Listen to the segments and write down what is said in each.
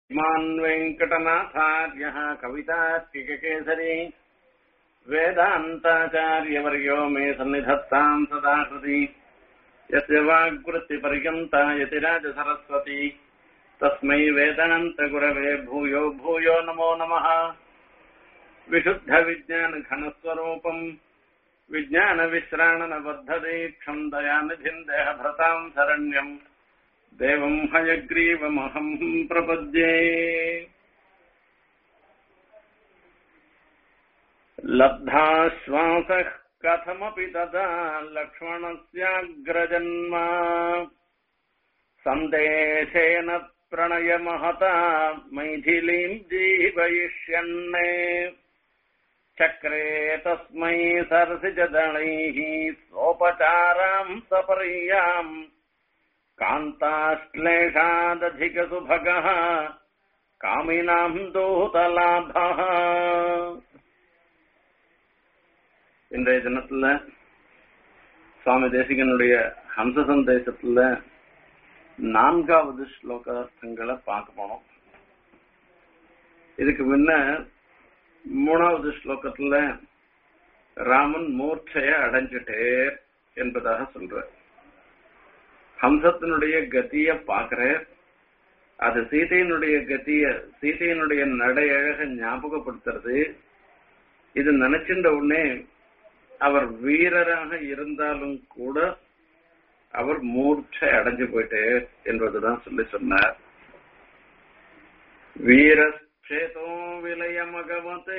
इमान् वेङ्कटनाथार्यः कवितार्किककेसरी वेदान्ताचार्यवर्यो मे सन्निधत्ताम् सदा हृदि यस्य वाग्वृत्तिपर्यन्ता यतिराजसरस्वती तस्मै वेदान्तगुरवे भूयो भूयो नमो नमः विशुद्धविज्ञानघनस्वरूपम् विज्ञानविश्राणनबद्धदीक्षम् दयानिधिम् देहभृताम् शरण्यम् देवम् हयग्रीवमहम् प्रपद्ये लब्धाश्वासः कथमपि तदा लक्ष्मणस्याग्रजन्म सन्देशेन प्रणयमहता मैथिलीम् जीवयिष्यन् चक्रे तस्मै सरसिजदणैः सोपचाराम् सपर्याम् कान्ताश्लेषादधिकसुभगः காமினாம் தூதலாபா இன்றைய தினத்துல சுவாமி தேசிகனுடைய ஹம்ச சந்தேசத்துல நான்காவது ஸ்லோகார்த்தங்களை பார்க்க போனோம் இதுக்கு முன்ன மூணாவது ஸ்லோகத்துல ராமன் மூர்ச்சைய அடைஞ்சிட்டே என்பதாக சொல்ற ஹம்சத்தினுடைய கதிய பாக்குற அது சீதையினுடைய கதிய சீதையினுடைய நடையழக ஞாபகப்படுத்துறது இது நினைச்சின்ற உடனே அவர் வீரராக இருந்தாலும் கூட அவர் மூர்ச்சை அடைஞ்சு போயிட்டு என்பதுதான் சொல்லி சொன்னார் வீரச்சேதோ விலயமகவத்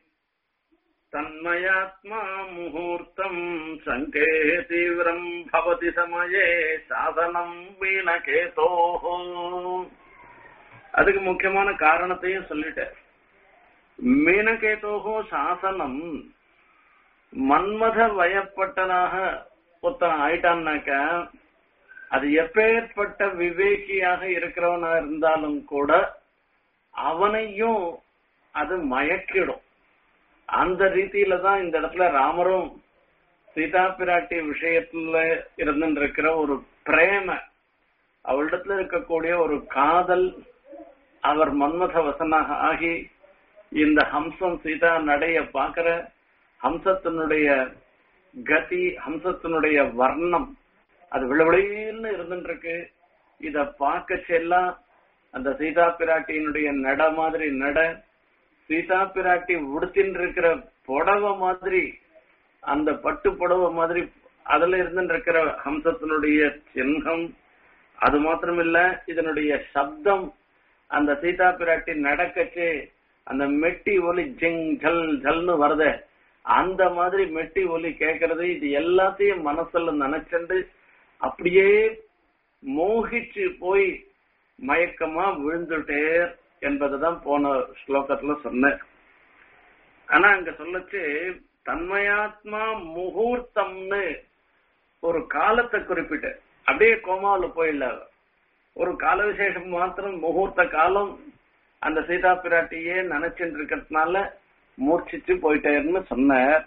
தன்மயாத்மா முகூர்த்தம் சங்கே தீவிரம் பவதி சமயே சாதனம் வீணகேதோஹோ அதுக்கு முக்கியமான காரணத்தையும் சொல்லிட்டேன் மீனகேதோகோ சாசனம் மன்மத வயப்பட்டனாக ஒருத்தன் ஆயிட்டான்னாக்க அது எப்பேற்பட்ட விவேகியாக இருக்கிறவனா இருந்தாலும் கூட அவனையும் அது மயக்கிடும் அந்த ரீதியில தான் இந்த இடத்துல ராமரும் சீதா பிராட்டி விஷயத்துல இருந்துருக்கிற ஒரு பிரேம அவளிடத்துல இருக்கக்கூடிய ஒரு காதல் அவர் மன்மத வசனாக ஆகி இந்த ஹம்சம் சீதா நடைய பாக்குற ஹம்சத்தினுடைய கதி ஹம்சத்தினுடைய வர்ணம் அது விளவிளைன்னு இருந்துருக்கு இத பார்க்க செல்லாம் அந்த சீதா பிராட்டியினுடைய நட மாதிரி நட சீதா பிராட்டி உடுத்தின்னு இருக்கிற புடவை மாதிரி அந்த பட்டு புடவை மாதிரி அதுல இருந்து இருக்கிற ஹம்சத்தினுடைய சின்னம் அது மாத்திரமில்ல இதனுடைய சப்தம் அந்த சீதா பிராட்டி நடக்கச்சு அந்த மெட்டி ஒலி ஜிங் ஜல் ஜல்னு வருத அந்த மாதிரி மெட்டி ஒலி கேட்கறது இது எல்லாத்தையும் மனசுல நினைச்சுண்டு அப்படியே மோகிச்சு போய் மயக்கமா விழுந்துட்டே என்பதுதான் போன ஸ்லோகத்துல சொன்னேன் ஆனா அங்க சொல்லச்சு தன்மயாத்மா முகூர்த்தம்னு ஒரு காலத்தை குறிப்பிட்டு அப்படியே கோமாவில போயிடல ஒரு கால விசேஷம் மாத்திரம் முகூர்த்த காலம் அந்த சீதா பிராட்டியே நினைச்சுட்டு இருக்கிறதுனால மூர்ச்சிச்சு போயிட்டேன்னு சொன்னார்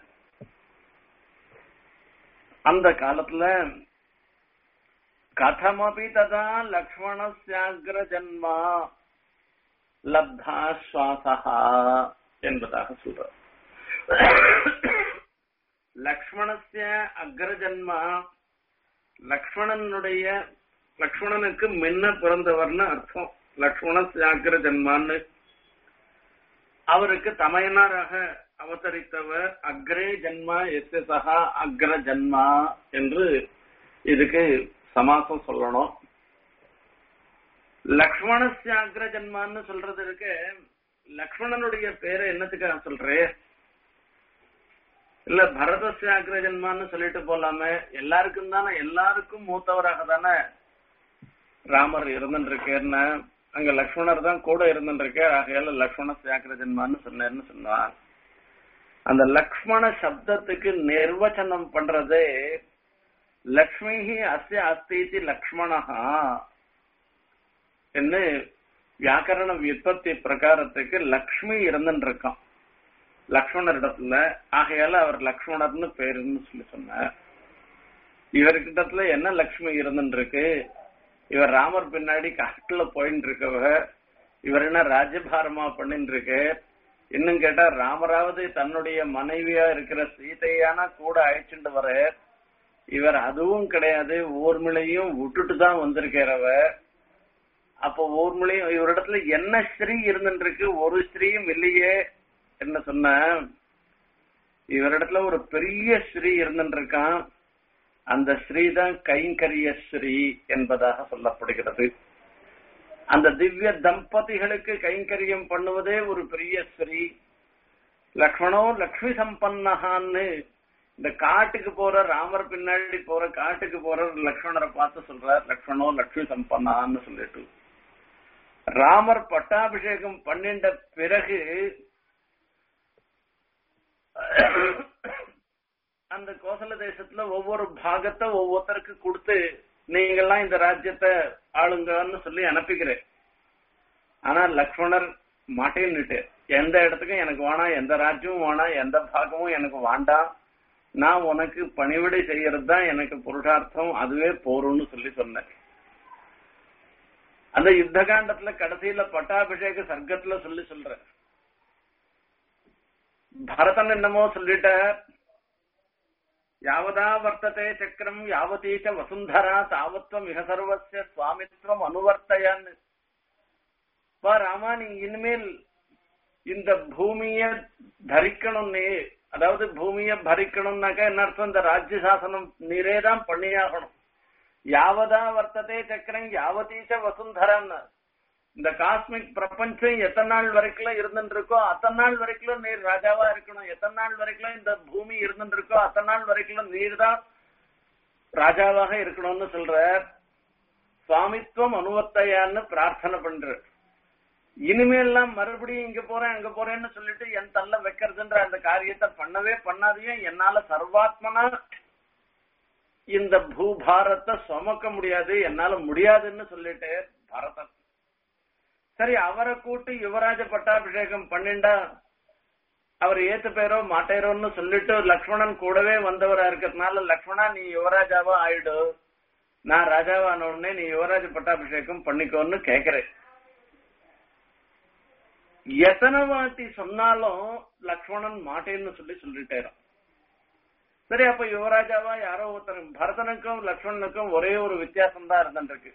அந்த காலத்துல கதமபி ததா லக்ஷ்மணஸ்யாகிர ஜன்மா லப்தாஸ்வாசா என்பதாக சொல்ற லக்ஷ்மணஸ்ய அக்ரஜன்மா லக்ஷ்மணனுடைய லக்ஷ்மணனுக்கு முன்ன பிறந்தவர்னு அர்த்தம் லக்ஷ்மணஸ்ய அக்ரஜன்மான்னு அவருக்கு தமையனாராக அவதரித்தவர் அக்ரே ஜன்மா எஸ் சகா அக்ர ஜன்மா என்று இதுக்கு சமாசம் சொல்லணும் லக்ஷ்மணஸ்யாகிர ஜன்மான்னு சொல்றது இருக்கு லக்ஷ்மணனுடைய பேரை என்னத்துக்காக சொல்றேன் இல்ல பரதஸ்யாகிர ஜன்மான்னு சொல்லிட்டு போலாமே எல்லாருக்கும் தானே எல்லாருக்கும் மூத்தவராக தானே ராமர் இருந்துருக்கேன்னு அங்க லக்ஷ்மணர் தான் கூட இருந்துருக்கார் ஆகையால லக்ஷ்மண சியாக்கிர ஜன்மான்னு சொன்னார்னு சொன்னார் அந்த லக்ஷ்மண சப்தத்துக்கு நிர்வச்சனம் பண்றதே லக்ஷ்மி அஸ்ய அஸ்தி லக்ஷ்மணஹா என்று வியாக்கரண விற்பத்தி பிரகாரத்துக்கு லக்ஷ்மி இருந்துருக்கான் லக்ஷ்மணரிடத்துல ஆகையால அவர் லக்ஷ்மணர்னு பேருன்னு சொல்லி சொன்னார் இவர்கிட்டத்துல என்ன லக்ஷ்மி இருந்துருக்கு இவர் ராமர் பின்னாடி காட்டுல போயின்னு இருக்கவ இவர் என்ன ராஜ்யபாரமா பண்ணிட்டு இருக்கு இன்னும் கேட்டா ராமராவது தன்னுடைய மனைவியா இருக்கிற சீதையான கூட அழைச்சிட்டு வர இவர் அதுவும் கிடையாது ஊர்மிளையும் விட்டுட்டு தான் வந்திருக்கிறவ அப்போ ஊர்மிளையும் இவரிடத்துல என்ன ஸ்ரீ இருந்துட்டு இருக்கு ஒரு ஸ்ரீயும் இல்லையே என்ன சொன்ன இவரிடத்துல ஒரு பெரிய ஸ்ரீ இருந்துட்டு இருக்கான் அந்த ஸ்ரீ தான் கைங்கரிய ஸ்ரீ என்பதாக சொல்லப்படுகிறது அந்த திவ்ய தம்பதிகளுக்கு கைங்கரியம் பண்ணுவதே ஒரு பெரிய ஸ்ரீ லக்ஷ்மணோ லக்ஷ்மி சம்பன்னகான்னு இந்த காட்டுக்கு போற ராமர் பின்னாடி போற காட்டுக்கு போற லக்ஷ்மணரை பார்த்து சொல்றார் லக்ஷ்மணோ லக்ஷ்மி சம்பன்னான்னு சொல்லிட்டு ராமர் பட்டாபிஷேகம் பண்ணிட்ட பிறகு அந்த கோசல தேசத்துல ஒவ்வொரு பாகத்தை ஒவ்வொருத்தருக்கு கொடுத்து நீங்கெல்லாம் இந்த ராஜ்யத்தை ஆளுங்கன்னு சொல்லி அனுப்பிக்கிறேன் ஆனா லக்ஷ்மணர் மாட்டேன்னுட்டு எந்த இடத்துக்கும் எனக்கு வேணாம் எந்த ராஜ்யமும் வேணாம் எந்த பாகமும் எனக்கு வேண்டாம் நான் உனக்கு பணிவிடை செய்யறது தான் எனக்கு புருஷார்த்தம் அதுவே போரும்னு சொல்லி சொன்னேன் அந்த யுத்த காண்டத்துல கடைசியில பட்டாபிஷேக சர்க்கத்துல சொல்லி சொல்ற பரதன் என்னமோ சொல்லிட்ட யாவதா வர்த்ததே சக்கரம் யாவதீச்ச வசுந்தரா தாவத்வம் மிக சர்வசிய சுவாமித்வம் அனுவர்த்தையான்னு வா ராமா நீ இனிமேல் இந்த பூமிய தரிக்கணும் நீ அதாவது பூமிய பரிக்கணும்னாக்கா என்ன அர்த்தம் இந்த ராஜ்ய சாசனம் நீரே தான் பண்ணியாகணும் யாவதா வர்த்ததே சக்கரம் யாவதீச்ச வசுந்தரான்னு இந்த காஸ்மிக் பிரபஞ்சம் எத்தனை நாள் வரைக்கும் இருந்துட்டு இருக்கோ அத்தனை நாள் வரைக்கும் நீர் ராஜாவா இருக்கணும் எத்தனை நாள் வரைக்கும் இந்த பூமி இருந்துட்டு இருக்கோ அத்தனை நாள் வரைக்கும் நீர் தான் ராஜாவாக இருக்கணும்னு சொல்ற சுவாமித்துவம் அனுவத்தையான்னு பிரார்த்தனை பண்ற இனிமேல்லாம் மறுபடியும் இங்க போறேன் அங்க போறேன்னு சொல்லிட்டு என் தள்ள வைக்கிறதுன்ற அந்த காரியத்தை பண்ணவே பண்ணாதையும் என்னால சர்வாத்மனா இந்த பூபாரத்தை சுமக்க முடியாது என்னால முடியாதுன்னு சொல்லிட்டு பரதன் சரி அவரை கூட்டு யுவராஜ பட்டாபிஷேகம் பண்ணிண்டா அவர் ஏத்து பேரோ மாட்டேரோன்னு சொல்லிட்டு லக்ஷ்மணன் கூடவே வந்தவரா இருக்கிறதுனால லக்ஷ்மணா நீ யுவராஜாவா ஆயிடு நான் ராஜாவான உடனே நீ யுவராஜ பட்டாபிஷேகம் பண்ணிக்கோன்னு கேக்குறேன் எத்தனை வாட்டி சொன்னாலும் லக்ஷ்மணன் மாட்டேன்னு சொல்லி சொல்லிட்டேறான் சரி அப்ப யுவராஜாவா யாரோ ஒருத்தர் பரதனுக்கும் லக்ஷ்மணனுக்கும் ஒரே ஒரு வித்தியாசம் தான் இருந்துருக்கு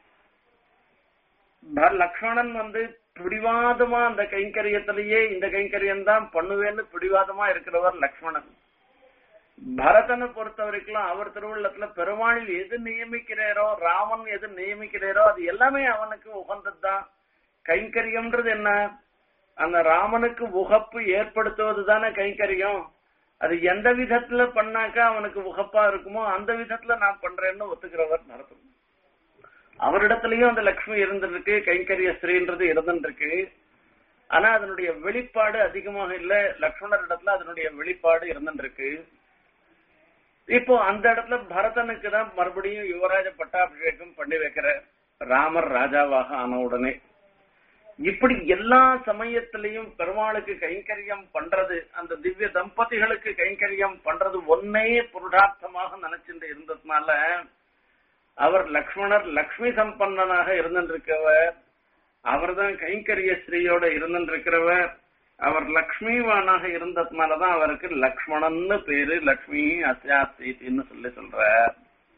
லக்ஷ்மணன் வந்து பிடிவாதமா அந்த கைங்கரியத்திலேயே இந்த கைங்கரியம் தான் பண்ணுவேன்னு பிடிவாதமா இருக்கிறவர் லக்ஷ்மணன் பரதனை பொறுத்த வரைக்கும் அவர் திருவுள்ளத்துல பெருமாள் எது நியமிக்கிறாரோ ராமன் எது நியமிக்கிறாரோ அது எல்லாமே அவனுக்கு உகந்ததுதான் கைங்கரியம்ன்றது என்ன அந்த ராமனுக்கு உகப்பு ஏற்படுத்துவது தானே கைங்கரியம் அது எந்த விதத்துல பண்ணாக்கா அவனுக்கு உகப்பா இருக்குமோ அந்த விதத்துல நான் பண்றேன்னு ஒத்துக்கிறவர் நடத்தும் அவரிடத்துலயும் அந்த லக்ஷ்மி இருந்திருக்கு கைங்கரிய ஸ்ரீன்றது இருந்துருக்கு ஆனா அதனுடைய வெளிப்பாடு அதிகமாக இல்ல லக்ஷ்மணர் இடத்துல அதனுடைய வெளிப்பாடு இருந்துருக்கு இப்போ அந்த இடத்துல பரதனுக்கு தான் மறுபடியும் யுவராஜ பட்டாபிஷேகம் பண்ணி வைக்கிற ராமர் ராஜாவாக ஆன உடனே இப்படி எல்லா சமயத்திலையும் பெருமாளுக்கு கைங்கரியம் பண்றது அந்த திவ்ய தம்பதிகளுக்கு கைங்கரியம் பண்றது ஒன்னே புருஷார்த்தமாக நினைச்சுட்டு இருந்ததுனால அவர் லக்ஷ்மணர் லக்ஷ்மி சம்பன்னனாக இருந்திருக்கவர் அவர் தான் கைங்கரிய ஸ்ரீயோட இருந்திருக்கிறவர் அவர் லக்ஷ்மிவானாக இருந்ததுனாலதான் அவருக்கு லக்ஷ்மணன்னு பேரு லக்ஷ்மி அஸ்யாசீத்தின்னு சொல்லி சொல்றார்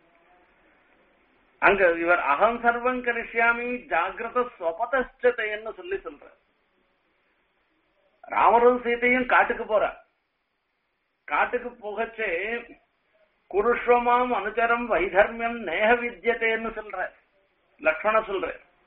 அங்க இவர் அகம் சர்வம் கரிஷ்யாமி ஜாகிரத ஸ்வபதன்னு சொல்லி சொல்ற ராமரும் சீதையும் காட்டுக்கு போற காட்டுக்கு போகச்சே குருஷ்வமாம் அனுச்சரம் வைதர்மியம் நேக வித்தியதேன்னு சொல்ற லக்ஷ்மண சொல்ற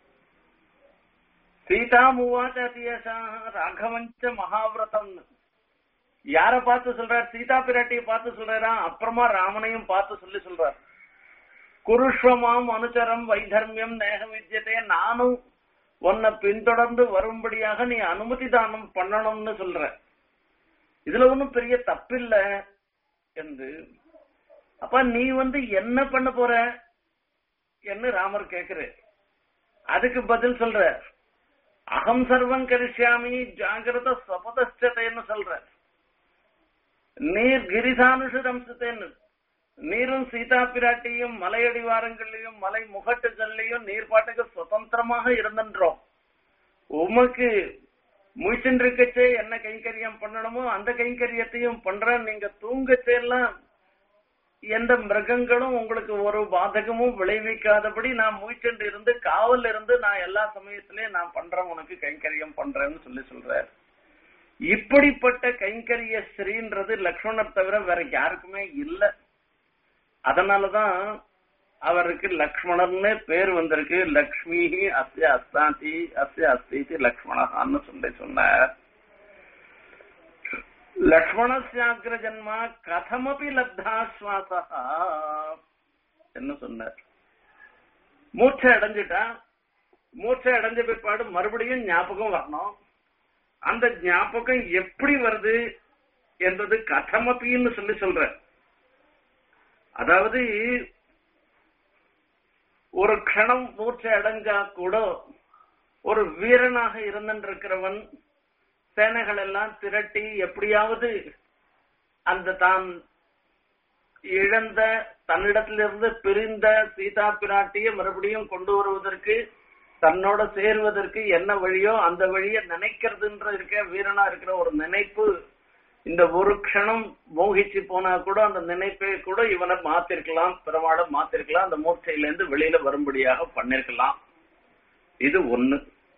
சீதா மூவாச்சாத்தியசாக ராகவஞ்ச மகாவிரதம் யார பார்த்து சொல்றார் சீதா பிராட்டிய பார்த்து சொல்றாரா அப்புறமா ராமனையும் பார்த்து சொல்லி சொல்றார் குருஷ்வமாம் அனுச்சரம் வைதர்மியம் நேக வித்தியதே நானும் உன்னை பின்தொடர்ந்து வரும்படியாக நீ அனுமதி தானம் பண்ணணும்னு சொல்ற இதுல ஒன்னும் பெரிய தப்பில்ல என்று அப்ப நீ வந்து என்ன பண்ண போற என்று ராமர் கேக்குற அதுக்கு பதில் சொல்ற அகம் சர்வம் கரிஷ்யாமி ஜாகிரத சபதச்சதைன்னு சொல்ற நீர் கிரிசானுஷதம்சத்தேன்னு நீரும் சீதா பிராட்டியும் மலையடிவாரங்கள்லயும் மலை முகட்டுகள்லயும் நீர் பாட்டுக்கு சுதந்திரமாக இருந்துன்றோம் உமக்கு முழிச்சுட்டு இருக்கச்சே என்ன கைங்கரியம் பண்ணணுமோ அந்த கைங்கரியத்தையும் பண்றேன் நீங்க தூங்கச்சே எல்லாம் எந்த மிருகங்களும் உங்களுக்கு ஒரு பாதகமும் விளைவிக்காதபடி நான் முழிச்சுட்டு இருந்து காவல் இருந்து நான் எல்லா சமயத்திலயும் நான் பண்றேன் உனக்கு கைங்கரியம் பண்றேன்னு சொல்லி சொல்றார் இப்படிப்பட்ட கைங்கரிய ஸ்ரீன்றது லக்ஷ்மணர் தவிர வேற யாருக்குமே இல்ல அதனாலதான் அவருக்கு லக்ஷ்மணர்னு பேர் வந்திருக்கு லக்ஷ்மி அஸ்ய அஸ்தாதி அஸ்ய அஸ்தி லக்ஷ்மணஹான்னு சொல்லி சொன்னார் லக்ஷ்மணஸ்யாகிர ஜன்மா கதமபி லப்தாஸ்வாசா என்ன சொன்னார் மூச்சை அடைஞ்சிட்டா மூச்சை அடைஞ்ச பிற்பாடு மறுபடியும் ஞாபகம் வரணும் அந்த ஞாபகம் எப்படி வருது என்றது கதமபின்னு சொல்லி சொல்ற அதாவது ஒரு க்ஷணம் மூச்சை அடைஞ்சா கூட ஒரு வீரனாக இருந்திருக்கிறவன் சேனைகள் எல்லாம் திரட்டி எப்படியாவது அந்த தான் இழந்த தன்னிடத்திலிருந்து பிரிந்த சீதா பிராட்டிய மறுபடியும் கொண்டு வருவதற்கு தன்னோட சேர்வதற்கு என்ன வழியோ அந்த வழிய நினைக்கிறதுன்ற இருக்க வீரனா இருக்கிற ஒரு நினைப்பு இந்த ஒரு க்ஷணம் மோகிச்சு போனா கூட அந்த நினைப்பை கூட இவனை மாத்திருக்கலாம் பெருமாளை மாத்திருக்கலாம் அந்த மூர்ச்சையில இருந்து வெளியில வரும்படியாக பண்ணிருக்கலாம் இது ஒண்ணு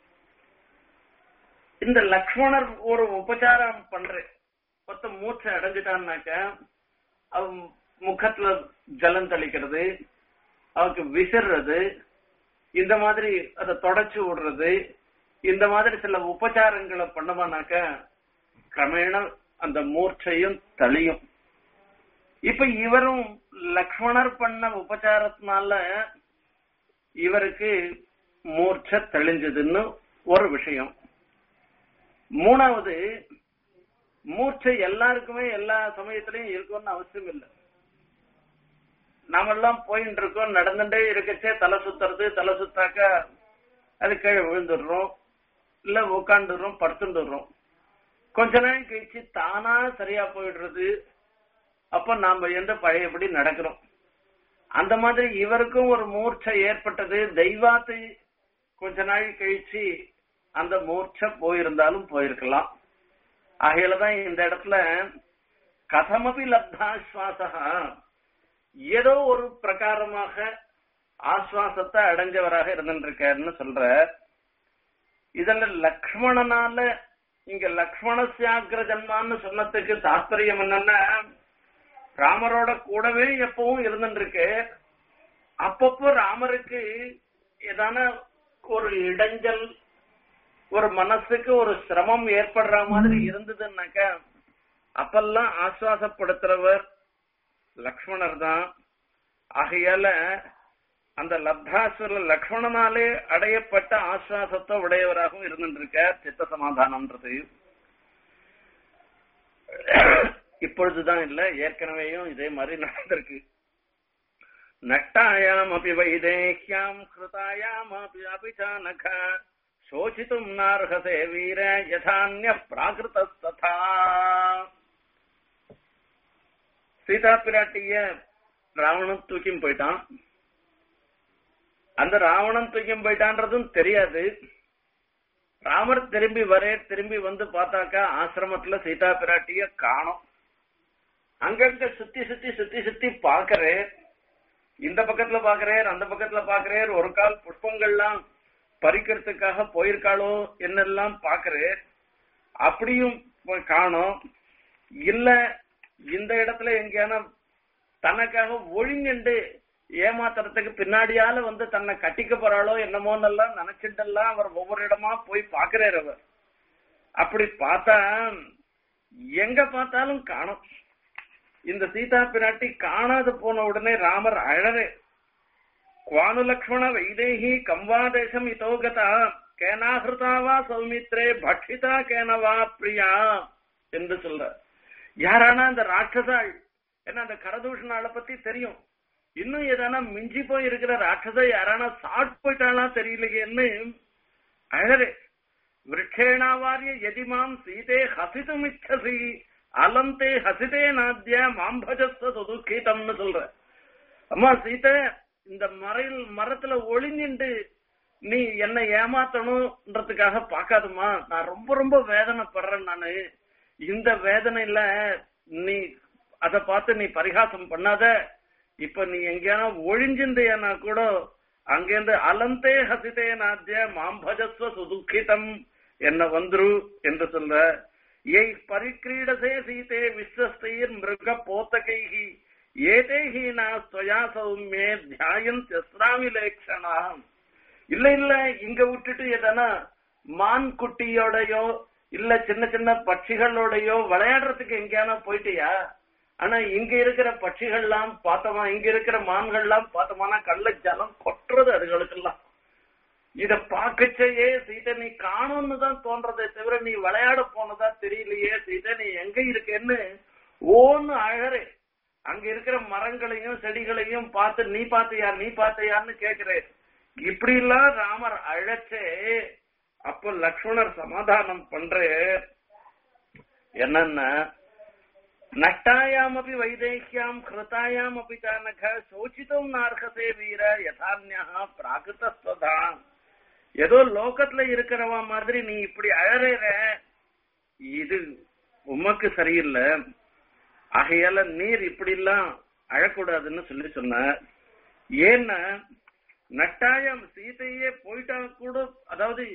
இந்த லக்ஷ்மணர் ஒரு உபச்சாரம் பண்றேன் மொத்த மூச்சை அடைஞ்சிட்டான்னாக்க அவன் முகத்துல ஜலம் தெளிக்கிறது அவனுக்கு விசிறது இந்த மாதிரி அதை தொடச்சு விடுறது இந்த மாதிரி சில உபச்சாரங்களை பண்ணவானாக்க கிரமேண அந்த மூர்ச்சையும் தளியும் இப்ப இவரும் லக்ஷ்மணர் பண்ண உபச்சாரத்தினால இவருக்கு மூர்ச்சை தெளிஞ்சதுன்னு ஒரு விஷயம் மூணாவது மூர்ச்சை எல்லாருக்குமே எல்லா சமயத்திலையும் இருக்கும்னு அவசியம் இல்லை நாமெல்லாம் போயிட்டு இருக்கோம் நடந்துட்டே இருக்கச்சே தலை சுத்துறது தலை சுத்தாக்க அது கீழே விழுந்துடுறோம் இல்ல உட்காந்துடுறோம் படுத்துடுறோம் கொஞ்ச நேரம் கழிச்சு தானா சரியா போயிடுறது அப்ப நாம எந்த பழையபடி நடக்கிறோம் அந்த மாதிரி இவருக்கும் ஒரு மூர்ச்சை ஏற்பட்டது தெய்வாத்தை கொஞ்ச நாள் கழிச்சு அந்த மூர்ச்சை போயிருந்தாலும் போயிருக்கலாம் ஆகையிலதான் இந்த இடத்துல கதமபி லப்தாஸ்வாசா ஏதோ ஒரு பிரகாரமாக ஆஸ்வாசத்தை அடைஞ்சவராக இருந்திருக்காருன்னு சொல்ற இதுல லக்ஷ்மணனால இங்க லக்ஷ்மணசியாகிர ஜன்மான்னு சொன்னதுக்கு தாற்பயம் என்னன்னா ராமரோட கூடவே எப்பவும் இருந்துருக்கு அப்பப்போ ராமருக்கு ஏதான ஒரு இடைஞ்சல் ஒரு மனசுக்கு ஒரு சிரமம் ஏற்படுற மாதிரி இருந்ததுன்னாக்க அப்பெல்லாம் ஆஸ்வாசப்படுத்துறவர் லக்ஷ்மணர் தான் ஆகையால அந்த லப்தாசுர லக்ஷ்மணனாலே அடையப்பட்ட ஆஸ்வாசத்தை உடையவராகவும் இருந்துருக்க சித்த சமாதானம்ன்றது இப்பொழுதுதான் இல்ல ஏற்கனவேயும் இதே மாதிரி நடந்திருக்கு நட்டாயாம் அபி வைதேஹ்யாம் ஹிருதாயாம் அபி அபிச்சானக சோசித்தும் நார்ஹசே வீர யதான்ய பிராகிருதஸ்ததா சீதா பிராட்டிய ராவணன் தூக்கியும் போயிட்டான் அந்த ராவணன் தூக்கியும் போயிட்டான்றதும் தெரியாது ராமர் திரும்பி வரே திரும்பி வந்து பார்த்தாக்கா ஆசிரமத்துல சீதா பிராட்டிய காணும் அங்கங்க சுத்தி சுத்தி சுத்தி சுத்தி பாக்குறேன் இந்த பக்கத்துல பாக்குறேன் அந்த பக்கத்துல பாக்குறேன் ஒரு கால் புஷ்பங்கள்லாம் பறிக்கிறதுக்காக போயிருக்காளோ என்னெல்லாம் பாக்குறேன் அப்படியும் காணும் இல்ல இந்த இடத்துல எங்கேயான தனக்காக ஒழுங்கண்டு ஏமாத்துறதுக்கு பின்னாடியால வந்து தன்னை கட்டிக்க போறாளோ என்னமோன்னெல்லாம் நினைச்சிட்டெல்லாம் அவர் ஒவ்வொரு இடமா போய் பாக்குறாரு அவர் அப்படி பார்த்தா எங்க பார்த்தாலும் காணும் இந்த சீதா பிராட்டி காணாது போன உடனே ராமர் அழறே குவானு லக்ஷ்மண வைதேகி கம்வாதேசம் இதோகதா கேனாகிருதாவா சௌமித்ரே பட்சிதா கேனவா பிரியா என்று சொல்ற யாரானா அந்த ராட்சசாள் ஏன்னா அந்த கரதூஷணாளை பத்தி தெரியும் இன்னும் எதானா மிஞ்சி போய் இருக்கிற ராட்சச யாரானா சாட் போயிட்டாளா தெரியலையேன்னு அழறே விரக்ஷேணாவாரிய எதிமாம் சீதே ஹசிதும் இச்சசி அலந்தே ஹசிதே நாத்திய மாம்பஜஸ்த துதுக்கீதம்னு சொல்ற அம்மா சீதை இந்த மறையில் மரத்துல ஒளிஞ்சிண்டு நீ என்ன ஏமாத்தணும்ன்றதுக்காக பாக்காதமா நான் ரொம்ப ரொம்ப வேதனைப்படுறேன் நானு இந்த வேதனையில நீ அத பார்த்து நீ பரிகாசம் பண்ணாத இப்ப நீ எங்கேயான ஒழிஞ்சிருந்தேனா கூட அங்கேருந்து அலந்தே ஹசிதே நாத்திய மாம்பஜஸ்வ சுதுக்கிதம் என்ன வந்துரு என்று சொல்ற ஏய் பரிக்கிரீடசே சீதே விஸ்வஸ்தைர் மிருக போத்தகைஹி ஏதே ஹீனா ஸ்வயா சௌமியே தியாயம் தியஸ்ராமி லேக்ஷனா இல்ல இல்ல இங்க விட்டுட்டு எதனா மான் குட்டியோடயோ இல்ல சின்ன சின்ன பட்சிகளோடயோ விளையாடுறதுக்கு எங்கேயான போயிட்டியா ஆனா இங்க இருக்கிற பட்சிகள்லாம் பார்த்தோமா இங்க இருக்கிற மான்கள்லாம் பார்த்தோமானா கள்ள ஜலம் கொட்டுறது அதுகளுக்கெல்லாம் இத பாக்கச்சேயே சீதை நீ காணும்னு தான் தோன்றதே தவிர நீ விளையாட போனதா தெரியலையே சீதை நீ எங்க இருக்கேன்னு ஓன்னு அழறே அங்க இருக்கிற மரங்களையும் செடிகளையும் பார்த்து நீ பார்த்தியா நீ பார்த்தியான்னு கேக்குறேன் இப்படி எல்லாம் ராமர் அழைச்சே அப்ப லக்ஷ்மணர் சமாதானம் பண்றே என்னன்னா நட்டாயாம் அப்படி வைதேகியாம் கிருதாயாம் அப்படி தானக சோச்சிதம் நார்கசே வீர யதான்யா பிராகிருதஸ்வதான் ஏதோ லோகத்துல இருக்கிறவ மாதிரி நீ இப்படி அழற இது உமக்கு சரியில்லை ஆகையால நீர் இப்படி எல்லாம் அழக்கூடாதுன்னு சொல்லி சொன்ன ஏன்னா நட்டாயம் சீதையே போயிட்டா கூட அதாவது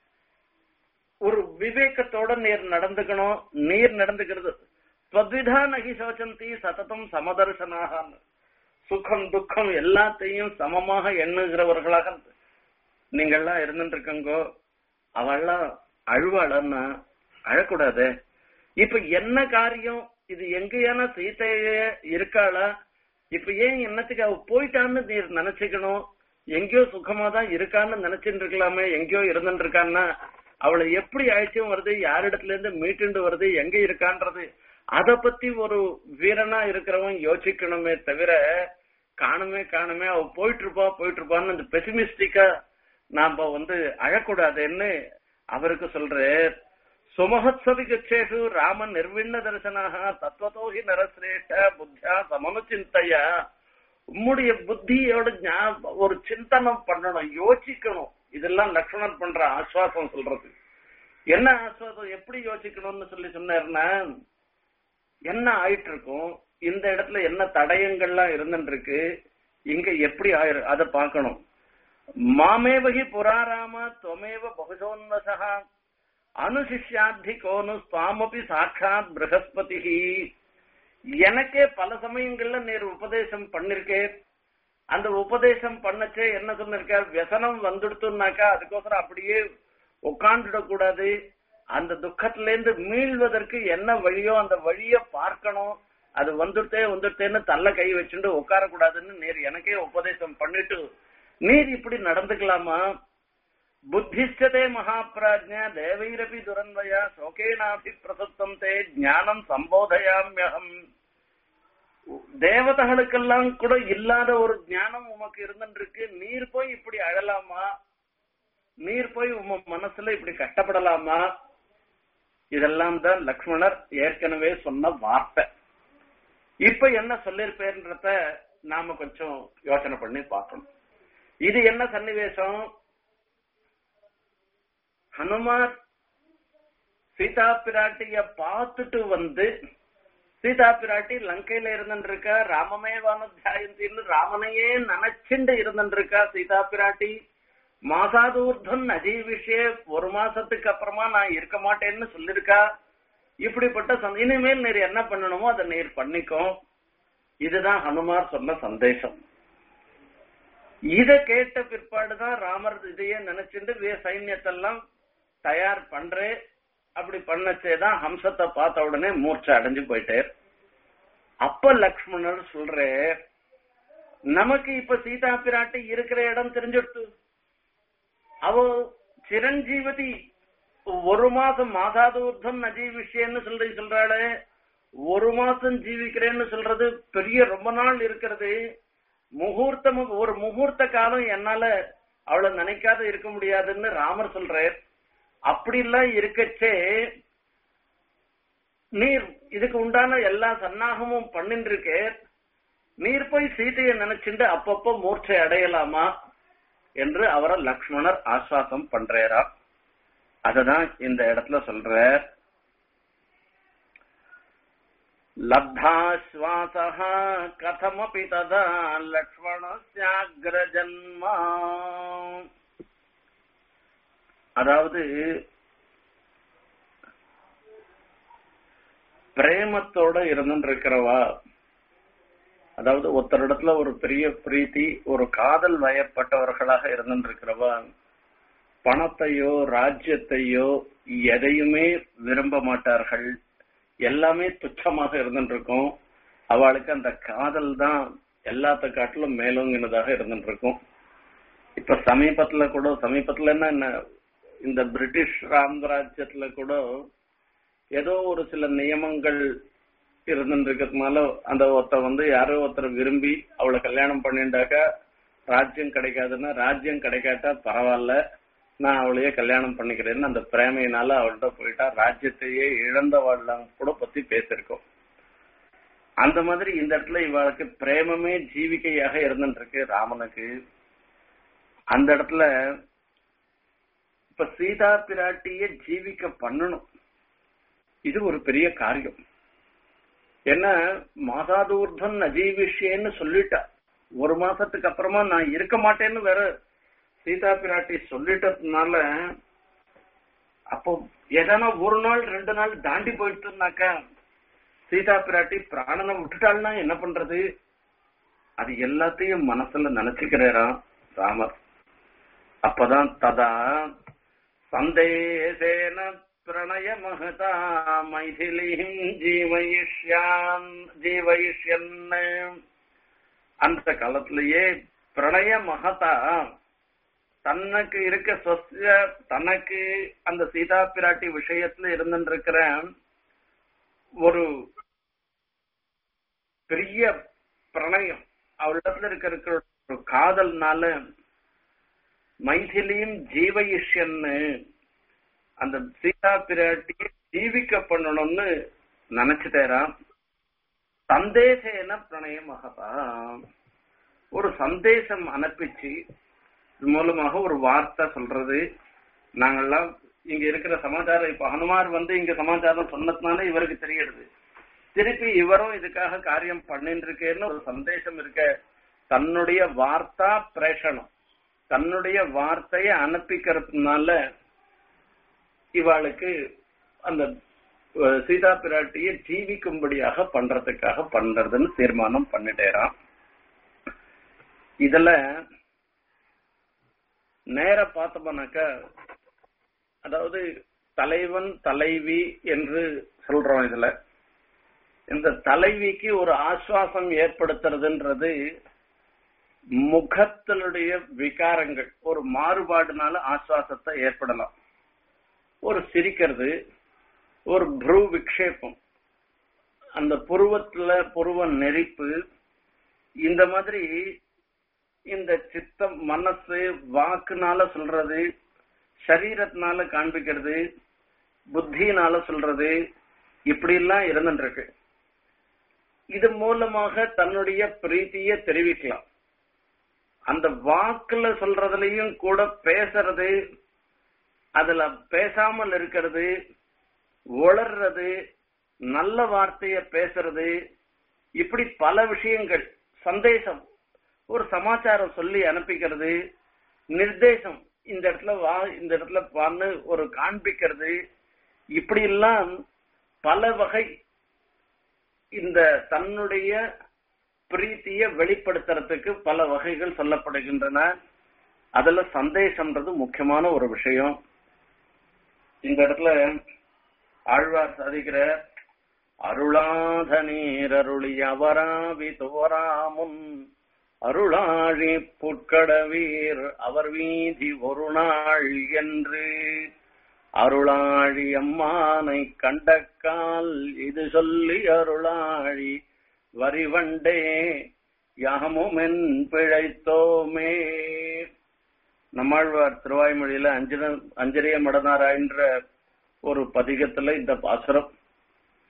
ஒரு விவேகத்தோட நீர் நடந்துக்கணும் நீர் நடந்துக்கிறது ஸ்வத்விதா நகி சோச்சந்தி சததம் சமதர்சனாக சுகம் துக்கம் எல்லாத்தையும் சமமாக எண்ணுகிறவர்களாக நீங்கள்லாம் இருந்துட்டு இருக்கங்கோ அவள்லாம் அழுவாளன்னா அழக்கூடாது இப்ப என்ன காரியம் இது எங்கேயான சீதைய இருக்காளா இப்ப ஏன் என்னத்துக்கு அவ போயிட்டான்னு நீர் நினைச்சுக்கணும் எங்கேயோ சுகமா தான் இருக்கான்னு நினைச்சுட்டு இருக்கலாமே எங்கேயோ இருந்துட்டு இருக்கான்னா அவளை எப்படி அழைச்சும் வருது யாரிடத்துல இருந்து மீட்டுண்டு வருது எங்க இருக்கான்றது அத பத்தி ஒரு வீரனா இருக்கிறவன் யோசிக்கணுமே தவிர காணுமே காணுமே அவ போயிட்டு இருப்பா போயிட்டு இருப்பான்னு அந்த பெசிமிஸ்டிக்கா நாம வந்து அழக்கூடாதுன்னு அவருக்கு சொல்றேன் சுமஹத்சவி கச்சேஷு ராம நிர்விண்ண தரிசனாக தத்துவத்தோகி நரசிரேஷ்ட புத்தியா சமனுச்சிந்தையா உம்முடைய புத்தியோட ஞா- ஒரு சிந்தனம் பண்ணணும் யோசிக்கணும் இதெல்லாம் லக்ஷ்மணன் பண்ற ஆஸ்வாசம் சொல்றது என்ன ஆஸ்வாசம் எப்படி யோசிக்கணும்னு சொல்லி சொன்னாருன்னா என்ன ஆயிட்டு இருக்கும் இந்த இடத்துல என்ன தடயங்கள்லாம் இருந்துட்டு இருக்கு இங்க எப்படி ஆயிரு அதை பார்க்கணும் மாமேவகி புராராம துவமேவ பகுசோன்வசா அனுசிஷ்யாத்தி கோனு ஸ்வாமபி சாட்சாத் பிரகஸ்பதி எனக்கே பல சமயங்கள்ல நேர் உபதேசம் பண்ணிருக்கே அந்த உபதேசம் பண்ணச்சே என்ன சொன்னிருக்க व्यसனம் வந்துடுத்துனாக்கா அதுக்கோசரம் அப்படியே உட்காந்துட கூடாது அந்த துக்கத்துல இருந்து மீள்வதற்கு என்ன வழியோ அந்த வழிய பார்க்கணும் அது வந்துட்டே வந்துட்டேன்னு தள்ள கை வச்சுட்டு உட்கார கூடாதுன்னு நேர் எனக்கே உபதேசம் பண்ணிட்டு நீர் இப்படி நடந்துக்கலாமா புத்திஷ்டதே மகாபிராஜ்ஞா தேவைரபி துரன்வயா சோகேனாபி பிரசுத்தம் தே ஞானம் சம்போதயாமியகம் தேவதைகளுக்கெல்லாம் கூட இல்லாத ஒரு ஞானம் உமக்கு இருந்துருக்கு நீர் போய் இப்படி அழலாமா நீர் போய் உம மனசுல இப்படி கஷ்டப்படலாமா இதெல்லாம் தான் லக்ஷ்மணர் ஏற்கனவே சொன்ன வார்த்தை இப்ப என்ன சொல்லிருப்பேன்றத நாம கொஞ்சம் யோசனை பண்ணி பார்க்கணும் இது என்ன சன்னிவேசம் ஹனுமார் சீதா பிராட்டிய பார்த்துட்டு வந்து சீதா பிராட்டி லங்கையில இருந்துருக்கா ராமமேவானுத்தியாயந்தின்னு ராமனையே நினைச்சுண்டு இருந்துருக்கா சீதா பிராட்டி மாசாதூர்தன் அஜீவிஷே ஒரு மாசத்துக்கு அப்புறமா நான் இருக்க மாட்டேன்னு சொல்லிருக்கா இப்படிப்பட்ட சந்த- இனிமேல் நீர் என்ன பண்ணணுமோ அதை நீர் பண்ணிக்கோ இதுதான் ஹனுமார் சொன்ன சந்தேசம் இத கேட்ட பிற்பாடுதான் ராமர் இதையே நினைச்சுட்டு வே சைன்யத்தெல்லாம் தயார் பண்றே அப்படி பண்ணச்சேதான் ஹம்சத்தை பார்த்த உடனே மூர்ச்சை அடைஞ்சு போயிட்டார் அப்ப லக்ஷ்மணர் சொல்றே நமக்கு இப்ப சீதா பிராட்டி இருக்கிற இடம் தெரிஞ்சுடுத்து அவ சிரஞ்சீவதி ஒரு மாசம் மாசாதூர்தம் நஜீவிஷேன்னு சொல்லி சொல்றாளே ஒரு மாசம் ஜீவிக்கிறேன்னு சொல்றது பெரிய ரொம்ப நாள் இருக்கிறது முகூர்த்தம் ஒரு முகூர்த்த காலம் என்னால அவளை நினைக்காத இருக்க முடியாதுன்னு ராமர் சொல்றார் அப்படி எல்லாம் இருக்கச்சே நீர் இதுக்கு உண்டான எல்லா சன்னாகமும் பண்ணிட்டு இருக்கே நீர் போய் சீதையை நினைச்சுட்டு அப்பப்போ மூர்ச்சை அடையலாமா என்று அவரை லக்ஷ்மணர் ஆஸ்வாசம் பண்றாரா அததான் இந்த இடத்துல சொல்ற லப்தாஸ்வாசः கதமபி ததா லக்ஷ்மணஸ்யாக்ரஜன்மா அதாவது பிரேமத்தோட இருந்துருக்கிறவா அதாவது ஒருத்தரிடத்துல ஒரு பெரிய பிரீத்தி ஒரு காதல் வயப்பட்டவர்களாக இருந்துருக்கிறவா பணத்தையோ ராஜ்யத்தையோ எதையுமே விரும்ப மாட்டார்கள் எல்லாமே துச்சமாக இருந்துருக்கும் அவளுக்கு அந்த காதல் தான் எல்லாத்த காட்டிலும் மேலோங்கினதாக இருந்துட்டு இருக்கும் இப்ப சமீபத்துல கூட சமீபத்துல என்ன இந்த பிரிட்டிஷ் ராமராஜ்யத்துல கூட ஏதோ ஒரு சில நியமங்கள் இருந்துருக்கிறதுனால அந்த ஒருத்தர் வந்து யாரோ ஒருத்தர் விரும்பி அவளை கல்யாணம் பண்ணிட்டாக்கா ராஜ்யம் கிடைக்காதுன்னா ராஜ்யம் கிடைக்காட்டா பரவாயில்ல நான் அவளையே கல்யாணம் பண்ணிக்கிறேன்னு அந்த பிரேமையினால அவள்கிட்ட போயிட்டா ராஜ்யத்தையே இழந்தவாழ்லாம் கூட பத்தி பேசிருக்கோம் அந்த மாதிரி இந்த இடத்துல இவளுக்கு பிரேமமே ஜீவிகையாக இருந்துட்டு இருக்கு ராமனுக்கு அந்த இடத்துல இப்ப சீதா பிராட்டிய ஜீவிக்க பண்ணணும் இது ஒரு பெரிய காரியம் என்ன மாதாதூர்தன் அஜீவிஷேன்னு சொல்லிட்டா ஒரு மாசத்துக்கு அப்புறமா நான் இருக்க மாட்டேன்னு வேற சீதா பிராட்டி சொல்லிட்டதுனால அப்போ எதனா ஒரு நாள் ரெண்டு நாள் தாண்டி போயிட்டுனாக்கா சீதா பிராட்டி பிராணனை விட்டுட்டாள்னா என்ன பண்றது அது எல்லாத்தையும் மனசுல நினைச்சுக்கிறாராம் ராமர் அப்பதான் ததா சந்தேசேன பிரணய மகதா மைதிலியும் ஜீவயிஷ்யான் ஜீவயிஷ்யன் அந்த காலத்திலேயே பிரணய மகதா தனக்கு இருக்க சொஸ்ய தனக்கு அந்த சீதா பிராட்டி விஷயத்துல இருந்துருக்கிற ஒரு பெரிய பிரணயம் அவளிடத்துல இருக்கிற ஒரு காதல்னால மைதிலியும் ஜீவயிஷ்யன்னு அந்த சீதா பிராட்டியை ஜீவிக்க பண்ணணும்னு நினைச்சுட்டேராம் சந்தேசேன பிரணய மகதா ஒரு சந்தேசம் அனுப்பிச்சு இது மூலமாக ஒரு வார்த்தை சொல்றது நாங்கெல்லாம் இங்க இருக்கிற சமாச்சாரம் இப்ப ஹனுமார் வந்து இங்க சமாச்சாரம் சொன்னதுனால இவருக்கு தெரியுது திருப்பி இவரும் இதுக்காக காரியம் பண்ணிட்டு இருக்கேன்னு ஒரு சந்தேசம் இருக்க தன்னுடைய வார்த்தா பிரேஷனம் தன்னுடைய வார்த்தையை அனுப்பிக்கிறதுனால இவாளுக்கு அந்த சீதா பிராட்டியை ஜீவிக்கும்படியாக பண்றதுக்காக பண்றதுன்னு தீர்மானம் பண்ணிட்டேரான் இதுல நேர பார்த்தோம்னாக்க அதாவது தலைவன் தலைவி என்று சொல்றோம் இதுல இந்த தலைவிக்கு ஒரு ஆஸ்வாசம் ஏற்படுத்துறதுன்றது முகத்தினுடைய விகாரங்கள் ஒரு மாறுபாடுனால ஆஸ்வாசத்தை ஏற்படலாம் ஒரு சிரிக்கிறது ஒரு ப்ரூ விக்ஷேபம் அந்த புருவத்துல புருவ நெறிப்பு இந்த மாதிரி இந்த சித்தம் மனசு வாக்குனால சொல்றது சரீரத்தினால காண்பிக்கிறது புத்தினால சொல்றது இப்படி எல்லாம் இருந்துருக்கு இது மூலமாக தன்னுடைய பிரீத்திய தெரிவிக்கலாம் அந்த வாக்குல சொல்றதுலயும் கூட பேசுறது அதுல பேசாமல் இருக்கிறது உளர்றது நல்ல வார்த்தைய பேசுறது இப்படி பல விஷயங்கள் சந்தேசம் ஒரு சமாச்சாரம் சொல்லி அனுப்பிக்கிறது நிர்தேசம் இந்த இடத்துல வா இந்த இடத்துல வான்னு ஒரு காண்பிக்கிறது இப்படி எல்லாம் பல வகை இந்த தன்னுடைய பிரீத்திய வெளிப்படுத்துறதுக்கு பல வகைகள் சொல்லப்படுகின்றன அதுல சந்தேசம்ன்றது முக்கியமான ஒரு விஷயம் இந்த இடத்துல ஆழ்வார் சாதிக்கிற அருளாத நீர் அருளி அவராவி துவராமுன் அருளாழி புட்கடவீர் அவர் வீதி ஒரு நாள் என்று அருளாழி அம்மானை கண்டக்கால் இது சொல்லி அருளாழி வரிவண்டே யாமுமென் பிழைத்தோமே நம்மாழ்வார் திருவாய்மொழியில அஞ்சன அஞ்சரிய மடனாராயின்ற ஒரு பதிகத்துல இந்த பாசுரம்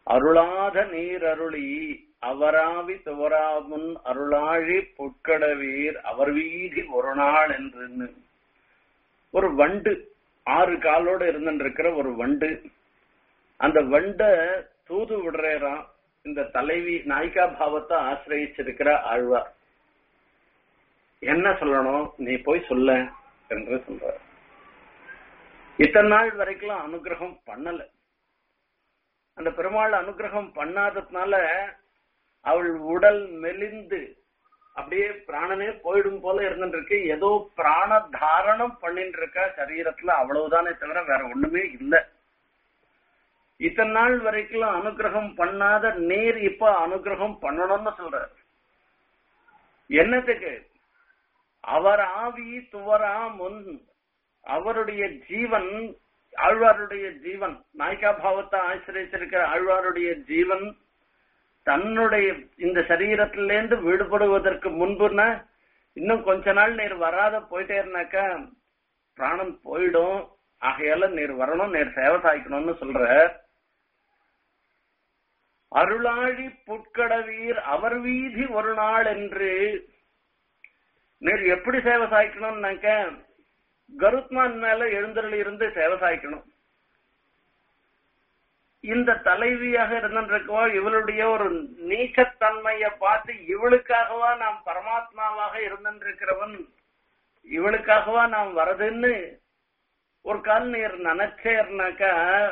அருளாத நீர் அருளி அவராவி துவராமுன் அருளாழி புட்கடவீர் அவர் வீதி ஒரு நாள் என்று ஒரு வண்டு ஆறு காலோட இருந்துருக்கிற ஒரு வண்டு அந்த வண்ட தூது விடுறாராம் இந்த தலைவி நாயிகா பாவத்தை ஆசிரயிச்சிருக்கிற ஆழ்வார் என்ன சொல்லணும் நீ போய் சொல்ல என்று சொல்ற இத்தனை நாள் வரைக்கும் அனுகிரகம் பண்ணல அந்த பெருமாள் அனுகிரகம் பண்ணாததுனால அவள் உடல் மெலிந்து அப்படியே பிராணனே போயிடும் போல இருந்துருக்கு ஏதோ பிராண தாரணம் பண்ணிட்டு இருக்கா சரீரத்துல அவ்வளவுதானே தவிர வேற ஒண்ணுமே இல்லை இத்தனை நாள் வரைக்கும் அனுகிரகம் பண்ணாத நீர் இப்ப அனுகிரகம் பண்ணணும்னு சொல்றார் என்னத்துக்கு அவர் ஆவி துவரா முன் அவருடைய ஜீவன் ஆழ்வாருடைய ஜீவன் நாய்கா பாவத்தை ஆசிரியச்சிருக்கிற ஆழ்வாருடைய ஜீவன் தன்னுடைய இந்த சரீரத்திலேருந்து விடுபடுவதற்கு முன்புன்னா இன்னும் கொஞ்ச நாள் நீர் வராத போயிட்டே இருந்தாக்கா பிராணம் போயிடும் ஆகையால நீர் வரணும் நீர் சேவை சாய்க்கணும்னு சொல்ற அருளாழி புட்கடவீர் அவர் வீதி ஒரு நாள் என்று நீர் எப்படி சேவை சாய்க்கணும்னாக்க கருத்மான் மேல எழுந்தருள் இருந்து சேவை சாய்க்கணும் இந்த தலைவியாக இருந்திருக்கவோ இவளுடைய ஒரு நீச்சத்தன்மைய பார்த்து இவளுக்காகவா நாம் பரமாத்மாவாக இருந்திருக்கிறவன் இவளுக்காகவா நாம் வரதுன்னு ஒரு கால் நீர் நினைச்சேர்னாக்கா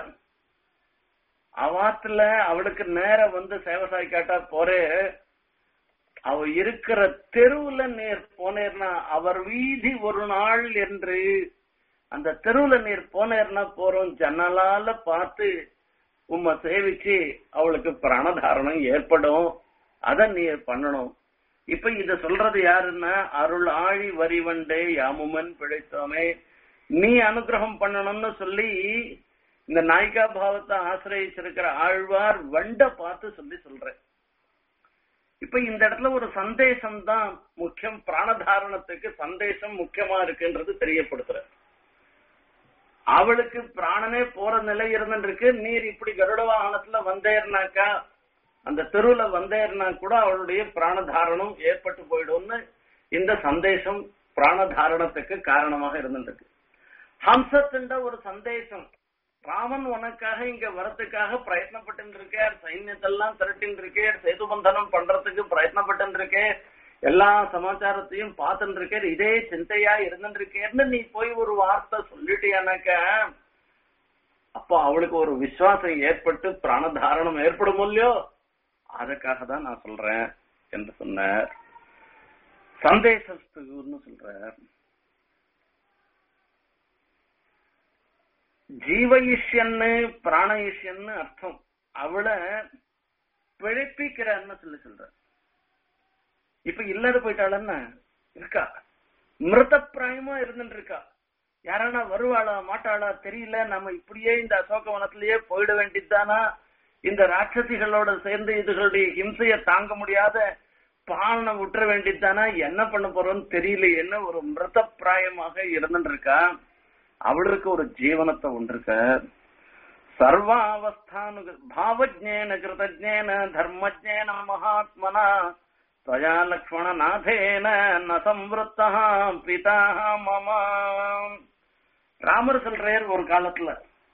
அவாத்துல அவளுக்கு நேரம் வந்து சேவை சாய்க்காட்டா போறே அவ இருக்கிற தெருவுல நீர் போனேர்னா அவர் வீதி ஒரு நாள் என்று அந்த தெருவுல நீர் போனேர்னா போறோம் ஜன்னலால பார்த்து உம்மை சேவிச்சு அவளுக்கு பிராணதாரணம் ஏற்படும் அத நீர் பண்ணணும் இப்ப இத சொல்றது யாருன்னா அருள் ஆழி வரிவண்டே யாமுமன் பிழைத்தோமே நீ அனுகிரகம் பண்ணணும்னு சொல்லி இந்த நாய்கா பாவத்தை ஆசிரயிச்சிருக்கிற ஆழ்வார் வண்ட பார்த்து சொல்லி சொல்றேன் இப்ப இந்த இடத்துல ஒரு சந்தேசம் தான் முக்கியம் பிராணதாரணத்துக்கு சந்தேசம் முக்கியமா இருக்குன்றது தெரியப்படுத்துற அவளுக்கு பிராணனே போற நிலை இருந்துருக்கு நீர் இப்படி கருட வாகனத்துல வந்தேர்னாக்கா அந்த தெருவுல வந்தேர்னா கூட அவளுடைய பிராணதாரணம் ஏற்பட்டு போயிடும்னு இந்த சந்தேசம் பிராணதாரணத்துக்கு காரணமாக இருந்துருக்கு ஹம்சத்துண்ட ஒரு சந்தேசம் ராமன் உனக்காக இங்க வரத்துக்காக பிரயத்னப்பட்டு இருக்கார் சைன்யத்தெல்லாம் திரட்டின் இருக்கேர் சேது பந்தனம் பண்றதுக்கு பிரயத்னப்பட்டு இருக்கேன் எல்லா சமாச்சாரத்தையும் பார்த்துட்டு இருக்கேன் இதே சிந்தையா இருந்துட்டு இருக்கேன்னு நீ போய் ஒரு வார்த்தை சொல்லிட்டியானாக்க அப்போ அவளுக்கு ஒரு விசுவாசம் ஏற்பட்டு பிராணதாரணம் ஏற்படும் இல்லையோ அதுக்காக தான் நான் சொல்றேன் என்று சொன்னார் சந்தேசஸ்துன்னு சொல்றார் ஜீவயிஷ்யன்னு பிராணயிஷ்யன்னு அர்த்தம் அவளை பிழைப்பிக்கிறான்னு சொல்லி சொல்ற இப்ப இல்லாத போயிட்டாளன்னா இருக்கா மிருத பிராயமா இருந்துட்டு இருக்கா யாரானா வருவாளா மாட்டாளா தெரியல நம்ம இப்படியே இந்த அசோகவனத்திலேயே போயிட வேண்டியதுதானா இந்த ராட்சசிகளோட சேர்ந்து இதுகளுடைய ஹிம்சைய தாங்க முடியாத பாலனை விட்டுற வேண்டியதுதானா என்ன பண்ண போறோம்னு தெரியல என்ன ஒரு மிருத பிராயமாக இருந்துட்டு இருக்கா அவளுக்கு ஒரு ஜீவனத்தை ஒன்றிருக்க சர்வாவஸ்தானு பாவஜேன கிருதஜேன தர்மஜேன மகாத்மனா त्वया லக்ஷ்மணநாதேன ந சம்வத்தா பிதா மம ராமர் சொல்றார் ஒரு காலத்துல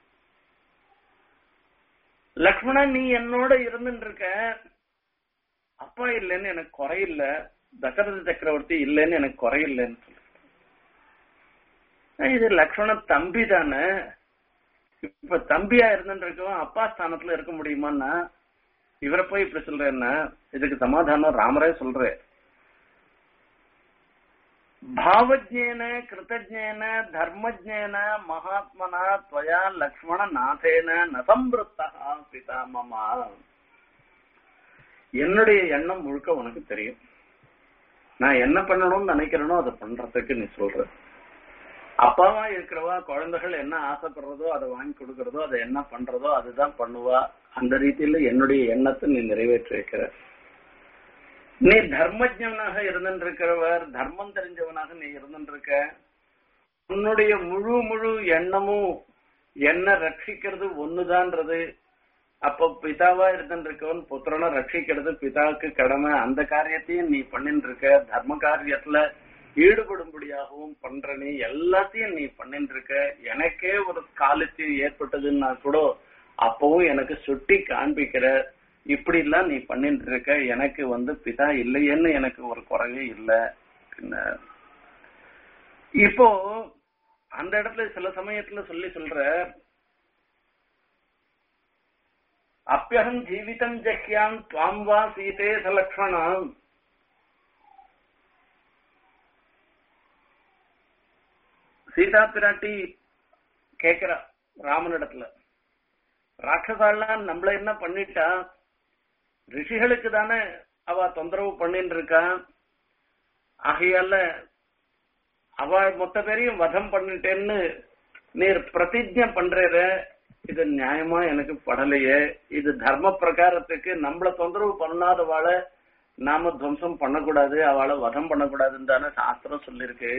லக்ஷ்மணன் நீ என்னோட இருந்துட்டு இருக்க அப்பா இல்லைன்னு எனக்கு குறையில்ல தசரத சக்கரவர்த்தி இல்லைன்னு எனக்கு குறையில்லைன்னு சொல்ற இது லக்ஷ்மண தம்பி தானே இப்ப தம்பியா இருந்துட்டு இருக்கவன் அப்பா ஸ்தானத்துல இருக்க முடியுமான்னா இவரை போய் இப்படி சொல்றேன்னா இதுக்கு சமாதானம் ராமரே சொல்றேன் பாவஜேன கிருத்தஜேன தர்மஜேன மகாத்மனா துவயா லக்ஷ்மண நாதேன நசம்பிருத்தா பிதாமமா என்னுடைய எண்ணம் முழுக்க உனக்கு தெரியும் நான் என்ன பண்ணணும்னு நினைக்கிறேனோ அதை பண்றதுக்கு நீ சொல்ற அப்பாவா இருக்கிறவா குழந்தைகள் என்ன ஆசைப்படுறதோ அதை வாங்கி கொடுக்கறதோ அதை என்ன பண்றதோ அதுதான் பண்ணுவா அந்த ரீதியில என்னுடைய எண்ணத்தை நீ நிறைவேற்றி வைக்கிற நீ தர்மஜனாக இருந்திருக்கிறவர் தர்மம் தெரிஞ்சவனாக நீ இருந்திருக்க உன்னுடைய முழு முழு எண்ணமும் என்ன ரட்சிக்கிறது ஒண்ணுதான்றது அப்போ பிதாவா இருந்திருக்கவன் புத்திரனை ரட்சிக்கிறது பிதாவுக்கு கடமை அந்த காரியத்தையும் நீ பண்ணிட்டு இருக்க தர்ம காரியத்துல ஈடுபடும்படியாகவும் பண்ற நீ எல்லாத்தையும் நீ பண்ணிட்டு இருக்க எனக்கே ஒரு காலத்தில் ஏற்பட்டதுன்னா கூட அப்பவும் எனக்கு சுட்டி காண்பிக்கிற இப்படி எல்லாம் நீ பண்ணிட்டு இருக்க எனக்கு வந்து பிதா இல்லையேன்னு எனக்கு ஒரு குறைவே இல்லை இப்போ அந்த இடத்துல சில சமயத்துல சொல்லி சொல்ற அப்பியகம் ஜீவிதம் ஜஹ்யாம் துவாம் வா சீதே சலக்ஷணம் சீதா பிராட்டி கேக்குறா ராமனிடத்துல ராட்சசாலாம் நம்மள என்ன பண்ணிட்டா ரிஷிகளுக்கு தானே அவ தொந்தரவு பண்ணிட்டு இருக்கா ஆகையால அவ மொத்த பேரையும் வதம் பண்ணிட்டேன்னு நீர் பிரதிஜை பண்ற இது நியாயமா எனக்கு படலையே இது தர்ம பிரகாரத்துக்கு நம்மள தொந்தரவு பண்ணாதவாள நாம துவம்சம் பண்ணக்கூடாது அவளை வதம் பண்ணக்கூடாதுன்னு தானே சாஸ்திரம் சொல்லிருக்கு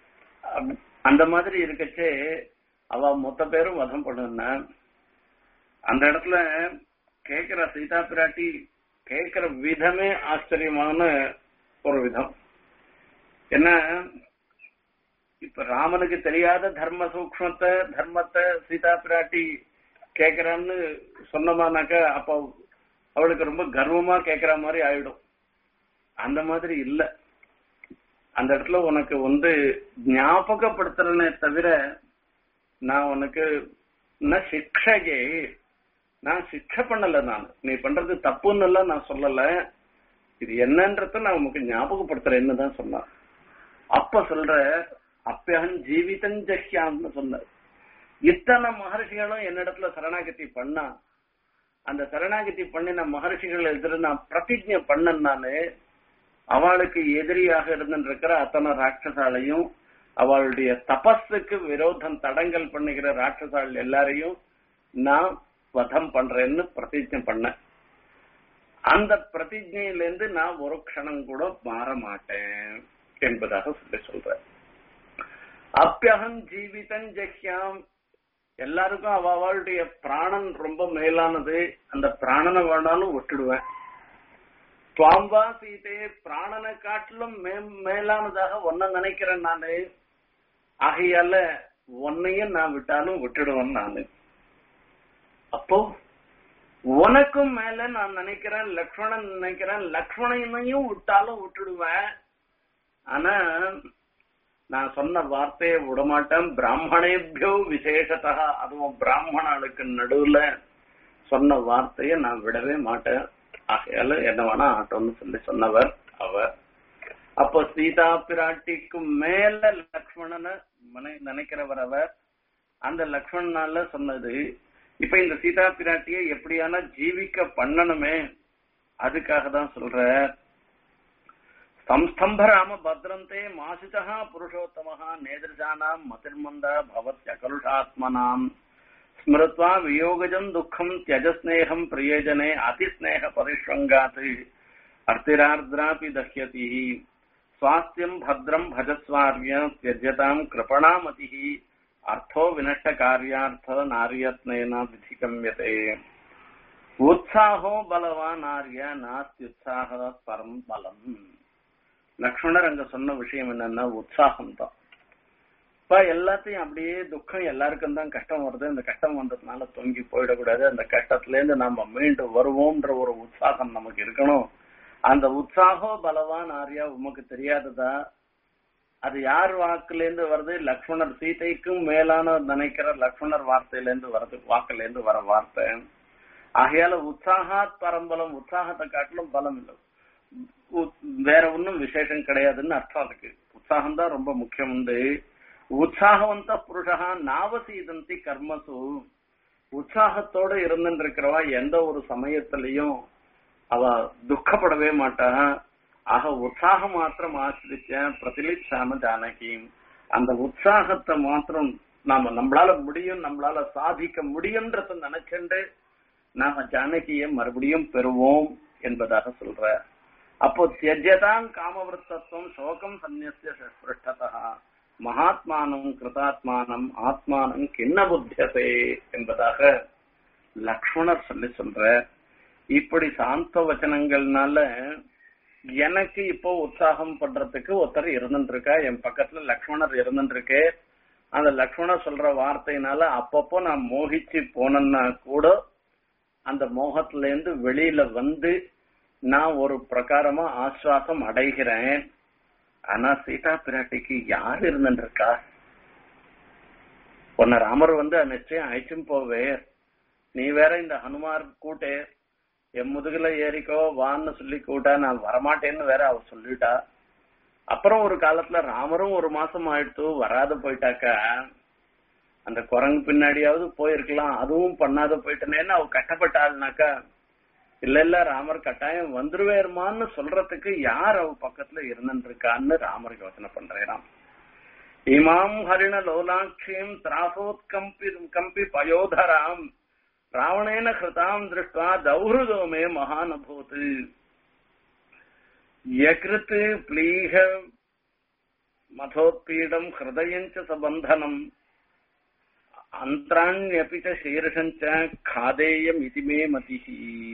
அந்த மாதிரி இருக்கச்சே அவ மொத்த பேரும் வதம் பண்ணுனா அந்த இடத்துல கேக்குற சீதா பிராட்டி கேக்குற விதமே ஆச்சரியமான ஒரு விதம் என்ன இப்ப ராமனுக்கு தெரியாத தர்ம சூக்மத்தை தர்மத்தை சீதா பிராட்டி கேக்குறான்னு சொன்னமானாக்க அப்ப அவளுக்கு ரொம்ப கர்வமா கேக்குற மாதிரி ஆயிடும் அந்த மாதிரி இல்ல அந்த இடத்துல உனக்கு வந்து ஞாபகப்படுத்துறனே தவிர நான் உனக்கு சிக்ஷகே நான் சிக்ஷை பண்ணல நான் நீ பண்றது தப்புன்னு எல்லாம் நான் சொல்லல இது என்னன்றத நான் உனக்கு ஞாபகப்படுத்துறேன்னு தான் சொன்னான் அப்ப சொல்ற அப்பயன் ஜீவிதம் ஜஹ்யான்னு சொன்னார் இத்தனை மகர்ஷிகளும் என்னிடத்துல சரணாகதி பண்ணா அந்த சரணாகதி பண்ணின மகர்ஷிகள் எதிர நான் பிரதிஜை பண்ணேன் நானு அவளுக்கு எதிரியாக இருந்திருக்கிற அத்தனை ராட்சசாலையும் அவளுடைய தபஸுக்கு விரோதம் தடங்கல் பண்ணுகிற ராட்சசால் எல்லாரையும் நான் வதம் பண்றேன்னு பிரதிஜை பண்ணேன் அந்த பிரதிஜையிலிருந்து நான் ஒரு க்ஷணம் கூட மாற மாட்டேன் என்பதாக சொல்லி சொல்ற அப்பியகம் ஜீவிதம் ஜஹ்யாம் எல்லாருக்கும் அவ அவளுடைய பிராணன் ரொம்ப மேலானது அந்த பிராணனை வேணாலும் விட்டுடுவேன் துவாம்பா சீதே பிராணனை காட்டிலும் மேலானதாக ஒன்ன நினைக்கிறேன் நானு ஆகையால உன்னையும் நான் விட்டாலும் விட்டுடுவேன் நானு அப்போ உனக்கும் மேல நான் நினைக்கிறேன் லக்ஷ்மணன் நினைக்கிறேன் லக்ஷ்மணனையும் விட்டாலும் விட்டுடுவேன் ஆனா நான் சொன்ன வார்த்தையை விடமாட்டேன் பிராமணேபியோ விசேஷத்தா அதுவும் பிராமணனுக்கு நடுவுல சொன்ன வார்த்தையை நான் விடவே மாட்டேன் ஆகையால என்ன வேணா ஆட்டோன்னு சொல்லி சொன்னவர் அவர் அப்போ சீதா பிராட்டிக்கு மேல லக்ஷ்மணனை நினைக்கிறவர் அவர் அந்த லக்ஷ்மணனால சொன்னது இப்ப இந்த சீதா பிராட்டியை எப்படியான ஜீவிக்க பண்ணணுமே அதுக்காக தான் சொல்ற संस्तंभ राम भद्रन्ते मासितः पुरुषोत्तमः नेदृशानाम् मतिर्मन्दा भवत्यकलुषात्मनाम् स्मृत्वा वियोगजम् दुःखम् त्यजस्नेहम् प्रियजने अतिस्नेह परिष्वङ्गात् अर्तिरार्द्रापि दह्यति स्वास्थ्यम् भद्रम् भजस्वार्य त्यज्यताम् कृपणामतिः अर्थो विनष्टकार्यार्थ नार्यत्नेन विधिगम्यते उत्साहो बलवान् आर्य नास्त्युत्साह परम् बलम् லக்ஷ்மணர் அங்க சொன்ன விஷயம் என்னன்னா உற்சாகம் தான் இப்ப எல்லாத்தையும் அப்படியே துக்கம் எல்லாருக்கும் தான் கஷ்டம் வருது அந்த கஷ்டம் வந்ததுனால தொங்கி போயிடக்கூடாது அந்த கஷ்டத்துல இருந்து நாம மீண்டு வருவோம்ன்ற ஒரு உற்சாகம் நமக்கு இருக்கணும் அந்த உற்சாகம் பலவான் ஆர்யா உமக்கு தெரியாததா அது யார் வாக்குல இருந்து வருது லக்ஷ்மணர் சீதைக்கும் மேலான நினைக்கிற லக்ஷ்மணர் வார்த்தையில இருந்து வருது வாக்குல இருந்து வர வார்த்தை ஆகையால உற்சாகாத் பரம்பலம் உற்சாகத்தை காட்டிலும் பலம் இல்லை வேற ஒன்றும் விசேஷம் கிடையாதுன்னு அர்த்தம் அதுக்கு உற்சாகம் தான் ரொம்ப முக்கியம் உண்டு உற்சாகவந்த புருஷா நாவசீதந்தி கர்மசு உற்சாகத்தோட இருந்துருக்கிறவா எந்த ஒரு சமயத்திலையும் அவ துக்கப்படவே மாட்டா ஆக உற்சாகம் மாத்திரம் ஆசிரிச்ச பிரதிலிச்சாம ஜானகி அந்த உற்சாகத்தை மாத்திரம் நாம நம்மளால முடியும் நம்மளால சாதிக்க முடியும்ன்றத நினைச்சுண்டு நாம ஜானகிய மறுபடியும் பெறுவோம் என்பதாக சொல்ற அப்போ தியஜதாம் காமவருத்தத்துவம் சோகம் சந்நிய ஸ்பிருஷ்டதா மகாத்மானம் கிருதாத்மானம் ஆத்மானம் கிண்ண புத்தியதே என்பதாக லக்ஷ்மணர் சொல்லி சொல்ற இப்படி சாந்த வச்சனங்கள்னால எனக்கு இப்போ உற்சாகம் பண்றதுக்கு ஒருத்தர் இருந்துட்டு இருக்கா என் பக்கத்துல லக்ஷ்மணர் இருந்துட்டு இருக்கு அந்த லக்ஷ்மணர் சொல்ற வார்த்தையினால அப்பப்போ நான் மோகிச்சு போனேன்னா கூட அந்த மோகத்துல இருந்து வெளியில வந்து நான் ஒரு பிரகாரமா ஆஸ்வாசம் அடைகிறேன் ஆனா சீதா பிராட்டிக்கு யார் இருந்துட்டு இருக்கா உன்னை ராமர் வந்து நிச்சயம் அழைச்சும் போவே நீ வேற இந்த ஹனுமார் கூட்டே என் முதுகுல ஏறிக்கோ வான்னு சொல்லி கூட்டா நான் வரமாட்டேன்னு வேற அவ சொல்லிட்டா அப்புறம் ஒரு காலத்துல ராமரும் ஒரு மாசம் ஆயிடுத்து வராத போயிட்டாக்கா அந்த குரங்கு பின்னாடியாவது போயிருக்கலாம் அதுவும் பண்ணாத போயிட்டனேன்னு அவ கட்டப்பட்டாள்னாக்கா இல்ல இல்ல ராமர் கட்டாயம் வந்துருவேருமான்னு சொல்றதுக்கு யார் அவ பக்கத்துல இருந்துட்டு இருக்கான்னு ராமர் யோசனை பண்றேன் இமாம் ஹரிண லோலாட்சியம் திராசோத் கம்பி கம்பி பயோதராம் ராவணேன கிருதாம் திருஷ்டா தௌஹதோ மே மகானபூத் யகிருத் ப்ளீக மதோத்பீடம் ஹிருதயஞ்ச சபந்தனம் அந்தராண்யபி ச சீர்ஷஞ்ச காதேயம் இதி மே மதிஹி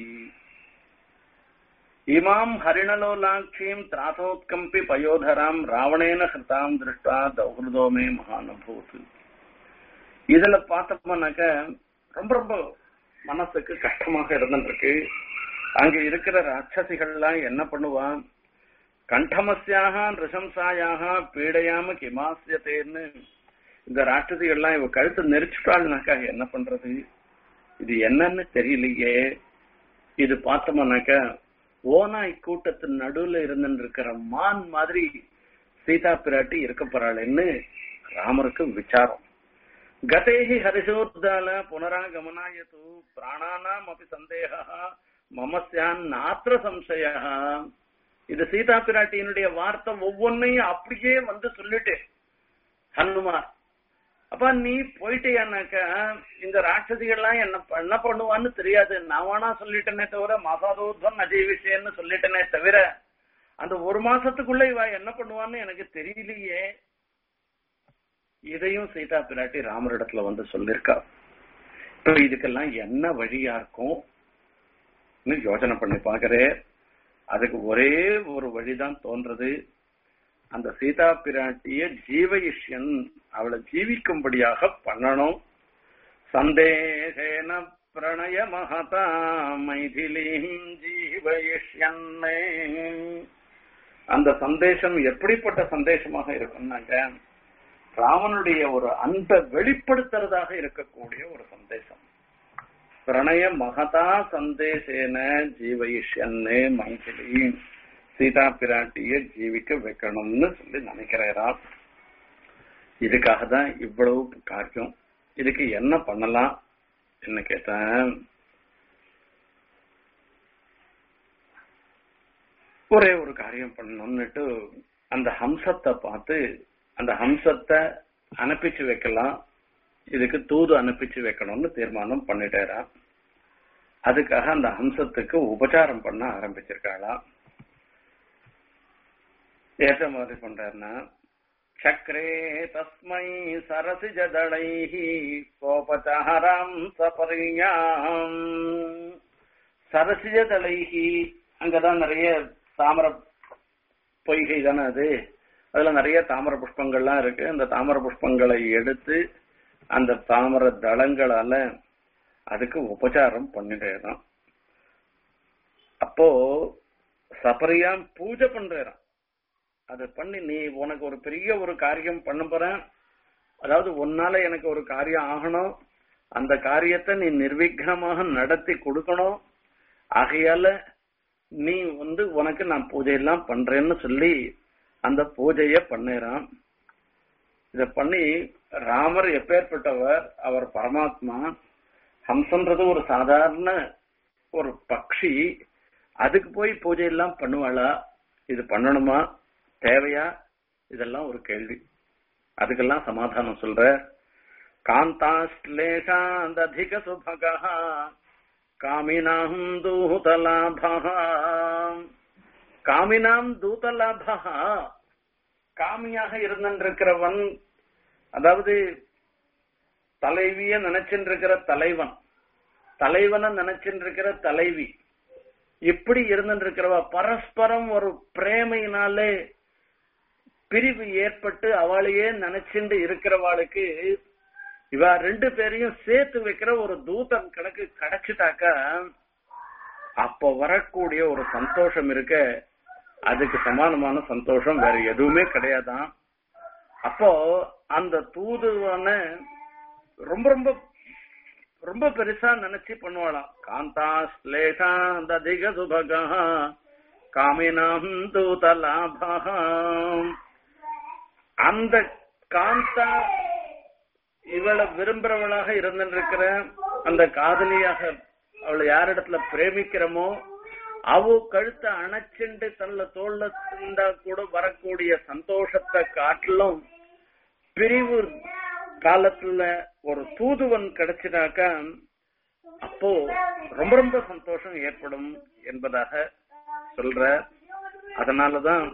இமாம் ஹரிணலோலாட்சியம் திராசோத்கம்பி பயோதராம் ராவணேன ஹிருதாம் திருஷ்டா தௌஹதோ மே மகானபூத் இதுல பார்த்தோம்னாக்க ரொம்ப ரொம்ப மனசுக்கு கஷ்டமாக இருந்துருக்கு அங்க இருக்கிற ராட்சசிகள்லாம் என்ன பண்ணுவான் கண்டமசியாக ரிசம்சாயாக பீடையாம கிமாசியத்தேன்னு இந்த ராட்சசிகள்லாம் இவ கழுத்து நெரிச்சுட்டாள்னாக்கா என்ன பண்றது இது என்னன்னு தெரியலையே இது பார்த்தோம்னாக்கா ஓனாய் கூட்டத்தின் நடுவுல இருந்துட்டு இருக்கிற மான் மாதிரி சீதா பிராட்டி இருக்க போறாள்னு ராமருக்கு விசாரம் கதேஹி ஹரிஷோத்தால புனராகமனாய தூ பிராணானாம் அப்படி சந்தேக மமஸ்யான் நாத்திர சம்சய இது சீதா பிராட்டியினுடைய வார்த்தை ஒவ்வொன்னையும் அப்படியே வந்து சொல்லிட்டு ஹனுமார் அப்ப நீ போயிட்டேனாக்க இந்த ராட்சசிகள்லாம் என்ன என்ன பண்ணுவான்னு தெரியாது நான் வேணா சொல்லிட்டேனே தவிர மாசாதோத்வம் அஜய் விஷயம்னு சொல்லிட்டேனே தவிர அந்த ஒரு மாசத்துக்குள்ள இவ என்ன பண்ணுவான்னு எனக்கு தெரியலையே இதையும் சீதா பிராட்டி ராமரிடத்துல வந்து சொல்லிருக்கா இப்ப இதுக்கெல்லாம் என்ன வழியா இருக்கும் யோசனை பண்ணி பாக்குறேன் அதுக்கு ஒரே ஒரு வழிதான் தோன்றது அந்த சீதா பிராட்டிய ஜீவயிஷ்யன் அவளை ஜீவிக்கும்படியாக பண்ணணும் சந்தேகேன பிரணய மகதா மைதிலீம் ஜீவயிஷ்யன்னே அந்த சந்தேசம் எப்படிப்பட்ட சந்தேசமாக இருக்கும்னாக்க ராமனுடைய ஒரு அன்பை வெளிப்படுத்துறதாக இருக்கக்கூடிய ஒரு சந்தேசம் பிரணய மகதா சந்தேசேன ஜீவயிஷ்யன்னு மைதிலி சீதா பிராட்டிய ஜீவிக்க வைக்கணும்னு சொல்லி நினைக்கிறேரா இதுக்காக தான் இவ்வளவு காரியம் இதுக்கு என்ன பண்ணலாம் என்ன கேட்டேன் ஒரே ஒரு காரியம் பண்ணணும்னுட்டு அந்த ஹம்சத்தை பார்த்து அந்த ஹம்சத்தை அனுப்பிச்சு வைக்கலாம் இதுக்கு தூது அனுப்பிச்சு வைக்கணும்னு தீர்மானம் பண்ணிட்டேரா அதுக்காக அந்த ஹம்சத்துக்கு உபச்சாரம் பண்ண ஆரம்பிச்சிருக்காளாம் ஏற்ற மாதிரி பண்றாருன்னா சக்கரே தஸ்மை சரசிஜதளை கோபச்சாராம் சபரியாம் சரசிஜதளைஹி அங்கதான் நிறைய தாமர பொய்கை தானே அது அதுல நிறைய தாமர புஷ்பங்கள்லாம் இருக்கு அந்த தாமர புஷ்பங்களை எடுத்து அந்த தாமர தளங்களால அதுக்கு உபச்சாரம் பண்ணிட்டேறான் அப்போ சபரியாம் பூஜை பண்றான் அதை பண்ணி நீ உனக்கு ஒரு பெரிய ஒரு காரியம் பண்ண போறேன் அதாவது உன்னால எனக்கு ஒரு காரியம் ஆகணும் அந்த காரியத்தை நீ நிர்விக்னமாக நடத்தி கொடுக்கணும் ஆகையால நீ வந்து உனக்கு நான் பூஜையெல்லாம் பண்றேன்னு சொல்லி அந்த பூஜைய பண்ணிறான் இத பண்ணி ராமர் எப்பேற்பட்டவர் அவர் பரமாத்மா ஹம்சன்றது ஒரு சாதாரண ஒரு பக்ஷி அதுக்கு போய் பூஜை எல்லாம் பண்ணுவாளா இது பண்ணணுமா தேவையா இதெல்லாம் ஒரு கேள்வி அதுக்கெல்லாம் சமாதானம் சொல்ற காந்தாஸ்லேஷாந்ததிக சுபகா காமினாம் தூதலாபா காமினாம் தூதலாபா காமியாக இருந்திருக்கிறவன் அதாவது தலைவிய நினைச்சிருக்கிற தலைவன் தலைவனை நினைச்சுட்டு இருக்கிற தலைவி இப்படி இருந்துட்டு இருக்கிறவ பரஸ்பரம் ஒரு பிரேமையினாலே பிரிவு ஏற்பட்டு அவளையே நினைச்சுட்டு இருக்கிறவாளுக்கு இவ ரெண்டு பேரையும் சேர்த்து வைக்கிற ஒரு தூதன் கணக்கு கிடைச்சிட்டாக்கா அப்ப வரக்கூடிய ஒரு சந்தோஷம் இருக்க அதுக்கு சமானமான சந்தோஷம் வேற எதுவுமே கிடையாதான் அப்போ அந்த தூதுவான ரொம்ப ரொம்ப ரொம்ப பெருசா நினைச்சு பண்ணுவாளாம் காந்தா ஸ்லேஷா அதிக சுபகா காமினாம் தூதலாபம் அந்த காந்தா இவளை விரும்புறவளாக இருந்திருக்கிற அந்த காதலியாக அவளை யாரிடத்துல பிரேமிக்கிறோமோ அவ கழுத்தை அணைச்சுண்டு தன்ல தோல்ல இருந்தா கூட வரக்கூடிய சந்தோஷத்தை காட்டிலும் பிரிவு காலத்துல ஒரு தூதுவன் கிடைச்சினாக்கா அப்போ ரொம்ப ரொம்ப சந்தோஷம் ஏற்படும் என்பதாக சொல்ற அதனாலதான்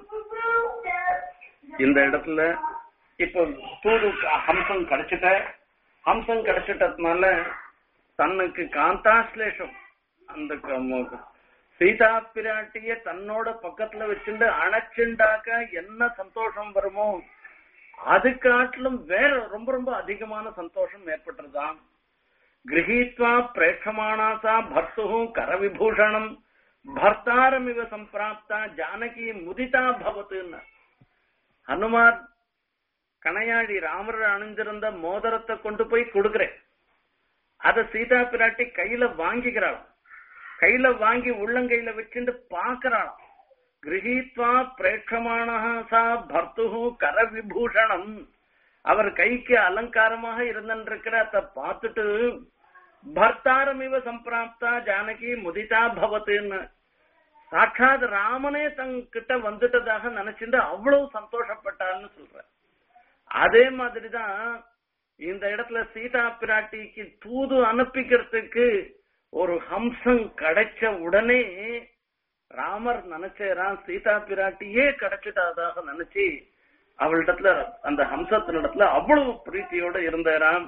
இந்த இடத்துல இப்போ தூது ஹம்சம் கிடைச்சிட்ட ஹம்சம் கிடைச்சிட்டதுனால தன்னுக்கு காந்தாஸ்லேஷம் அந்த க- சீதா பிராட்டிய தன்னோட பக்கத்துல வச்சுண்டு அணைச்சுண்டாக்க என்ன சந்தோஷம் வருமோ அது காட்டிலும் வேற ரொம்ப ரொம்ப அதிகமான சந்தோஷம் ஏற்பட்டுருதான் கிரகீத்வா பிரேட்சமானாசா பர்த்து கரவிபூஷணம் பர்த்தாரமிவ சம்பிராப்தா ஜானகி முதிதா பவத்துன்னு ஹனுமார் கணையாழி ராமர் அணிஞ்சிருந்த மோதிரத்தை கொண்டு போய் கொடுக்கிறேன் அத சீதா பிராட்டி கையில வாங்கிக்கிறாள் கையில வாங்கி உள்ளங்கையில வச்சுட்டு பாக்குறாளாம் கிரகீத்வா பிரேட்சமான சா பர்த்து கர விபூஷணம் அவர் கைக்கு அலங்காரமாக இருந்திருக்கிற அத பார்த்துட்டு பர்த்தாரமிவ சம்பிராப்தா ஜானகி முதிதா பவத்துன்னு சாட்சாத் ராமனே தங்கிட்ட வந்துட்டதாக நினைச்சுட்டு அவ்வளவு சந்தோஷப்பட்டான்னு சொல்ற அதே மாதிரிதான் இந்த இடத்துல சீதா பிராட்டிக்கு தூது அனுப்பிக்கிறதுக்கு ஒரு ஹம்சம் கிடைச்ச உடனே ராமர் நினைச்சாராம் சீதா பிராட்டியே கிடைச்சிட்டதாக நினைச்சு அவளிடத்துல அந்த ஹம்சத்தினிடத்துல அவ்வளவு பிரீத்தியோட இருந்தாராம்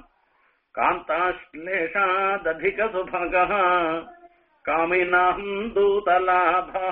காந்தாஷ்லேஷாததிக சுபகா காமினாம் தூதலாபா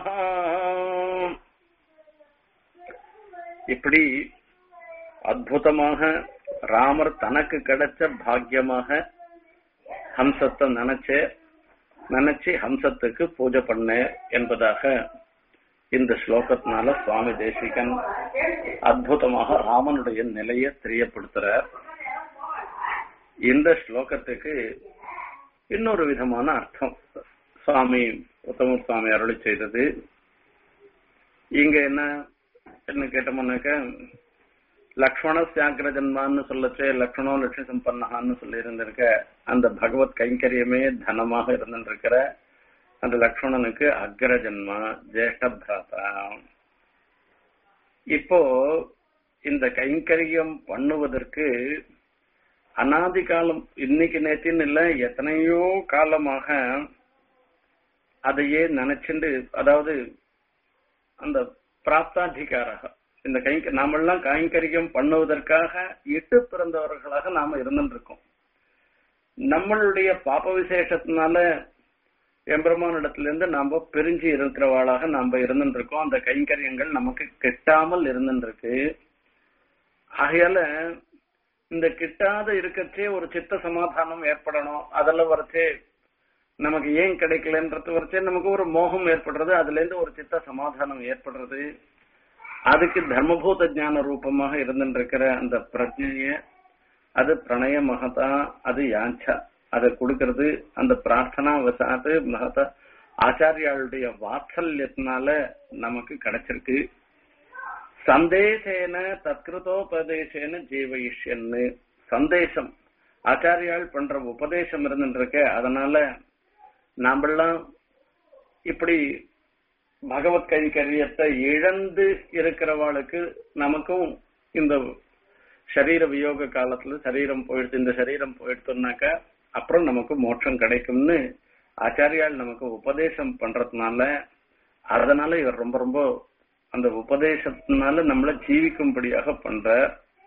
இப்படி அற்புதமாக ராமர் தனக்கு கிடைச்ச பாக்கியமாக ஹம்சத்தை நினைச்சு நினைச்சு ஹம்சத்துக்கு பூஜை பண்ண என்பதாக இந்த ஸ்லோகத்தினால சுவாமி தேசிகன் அற்புதமாக ராமனுடைய நிலையை தெரியப்படுத்துறார் இந்த ஸ்லோகத்துக்கு இன்னொரு விதமான அர்த்தம் சுவாமி உத்தம சுவாமி அருளி செய்தது இங்க என்ன என்ன கேட்டோம்னாக்க லக்ஷ்மண சியாக்கிர ஜன்மான்னு சொல்லச்சே லக்ஷ்மணோ லட்சுமி சம்பன்னஹான்னு சொல்லி இருந்திருக்க அந்த பகவத் கைங்கரியமே தனமாக இருந்திருக்கிற அந்த லக்ஷ்மணனுக்கு அக்ர ஜன்மா ஜேஷ்ட பிராதா இப்போ இந்த கைங்கரியம் பண்ணுவதற்கு அனாதி காலம் இன்னைக்கு நேத்தின்னு இல்ல எத்தனையோ காலமாக அதையே நினைச்சுண்டு அதாவது அந்த பிராப்தாதிகாரக இந்த கை நாமெல்லாம் கைங்கரியம் பண்ணுவதற்காக இட்டு பிறந்தவர்களாக நாம இருந்துருக்கோம் நம்மளுடைய பாப விசேஷத்தினால எம்பெருமானிடத்திலிருந்து நாம பிரிஞ்சு இருக்கிறவாளாக நாம இருந்துருக்கோம் அந்த கைங்கரியங்கள் நமக்கு கிட்டாமல் இருந்துருக்கு ஆகையால இந்த கிட்டாத இருக்கச்சே ஒரு சித்த சமாதானம் ஏற்படணும் அதெல்லாம் வரைச்சே நமக்கு ஏன் கிடைக்கலன்றது வரைச்சே நமக்கு ஒரு மோகம் ஏற்படுறது அதுல இருந்து ஒரு சித்த சமாதானம் ஏற்படுறது அதுக்கு தர்மபூத ஞான ரூபமாக இருந்துருக்கிற அந்த பிரஜைய அது பிரணய மகதா அது யாச்சா அதை கொடுக்கறது அந்த பிரார்த்தனா வசாது மகதா ஆச்சாரியாளுடைய வாத்சல்யத்தினால நமக்கு கிடைச்சிருக்கு சந்தேசேன தத்கிருதோபதேசேன ஜீவயிஷ்யன்னு சந்தேசம் ஆச்சாரியால் பண்ற உபதேசம் இருந்துருக்க அதனால நாமெல்லாம் இப்படி பகவத் கைங்கரியத்தை இழந்து இருக்கிறவாளுக்கு நமக்கும் இந்த சரீர வியோக காலத்துல சரீரம் போயிடுச்சு இந்த சரீரம் போயிடுச்சுனாக்க அப்புறம் நமக்கு மோட்சம் கிடைக்கும்னு ஆச்சாரியால் நமக்கு உபதேசம் பண்றதுனால அதனால இவர் ரொம்ப ரொம்ப அந்த உபதேசத்தினால நம்மள ஜீவிக்கும்படியாக பண்ற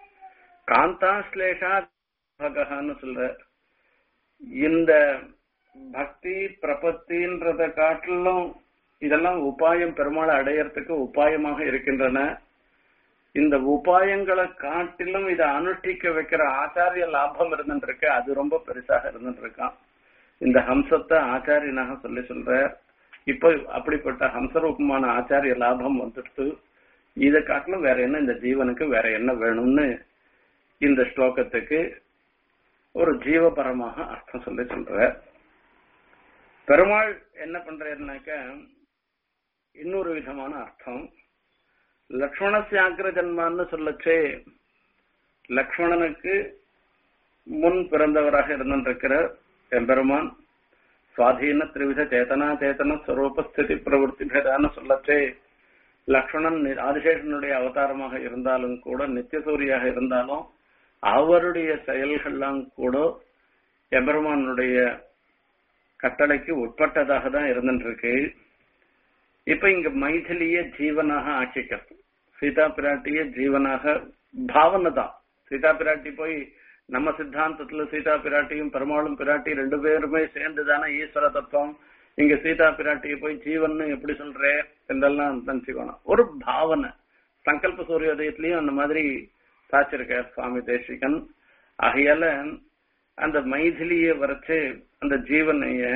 காந்தாஸ்லேஷா பககான்னு சொல்ற இந்த பக்தி பிரபத்தின்றத காட்டிலும் இதெல்லாம் உபாயம் பெருமாளை அடையறதுக்கு உபாயமாக இருக்கின்றன இந்த உபாயங்களை காட்டிலும் இதை அனுஷ்டிக்க வைக்கிற ஆச்சாரிய லாபம் இருந்துருக்கு அது ரொம்ப பெருசாக இருந்துட்டு இருக்கான் இந்த ஹம்சத்தை ஆச்சாரியனாக சொல்லி சொல்ற இப்போ அப்படிப்பட்ட ஹம்சரூபமான ஆச்சாரிய லாபம் வந்துடுத்து இதை காட்டிலும் வேற என்ன இந்த ஜீவனுக்கு வேற என்ன வேணும்னு இந்த ஸ்லோகத்துக்கு ஒரு ஜீவபரமாக அர்த்தம் சொல்லி சொல்ற பெருமாள் என்ன பண்றாருனாக்க இன்னொரு விதமான அர்த்தம் லக்ஷ்மணசியாக்கிர ஜன்மான்னு சொல்லச்சே லக்ஷ்மணனுக்கு முன் பிறந்தவராக இருந்திருக்கிற எம்பெருமான் சுவாதீன திரிவித சேதனா சேதன ஸ்வரூபஸ்திதி பிரவருத்தி பேதான்னு சொல்லச்சே லக்ஷ்மணன் ஆதிசேஷனுடைய அவதாரமாக இருந்தாலும் கூட நித்தியசூரியாக இருந்தாலும் அவருடைய செயல்கள்லாம் கூட எம்பெருமானுடைய கட்டளைக்கு உட்பட்டதாக தான் இருந்துருக்கு இப்ப இங்க மைதிலிய ஜீவனாக ஆக்கிக்கிறது சீதா பிராட்டிய ஜீவனாக பாவனை தான் சீதா பிராட்டி போய் நம்ம சித்தாந்தத்துல சீதா பிராட்டியும் பெருமாளும் பிராட்டி ரெண்டு பேருமே சேர்ந்து தானே ஈஸ்வர தத்துவம் இங்க சீதா பிராட்டியை போய் ஜீவன் எப்படி சொல்ற இதெல்லாம் நினைச்சுக்கணும் ஒரு பாவனை சங்கல்ப சூரியோதயத்திலயும் அந்த மாதிரி சாச்சிருக்க சுவாமி தேசிகன் ஆகையால அந்த மைதிலிய வரைச்சு அந்த ஜீவனைய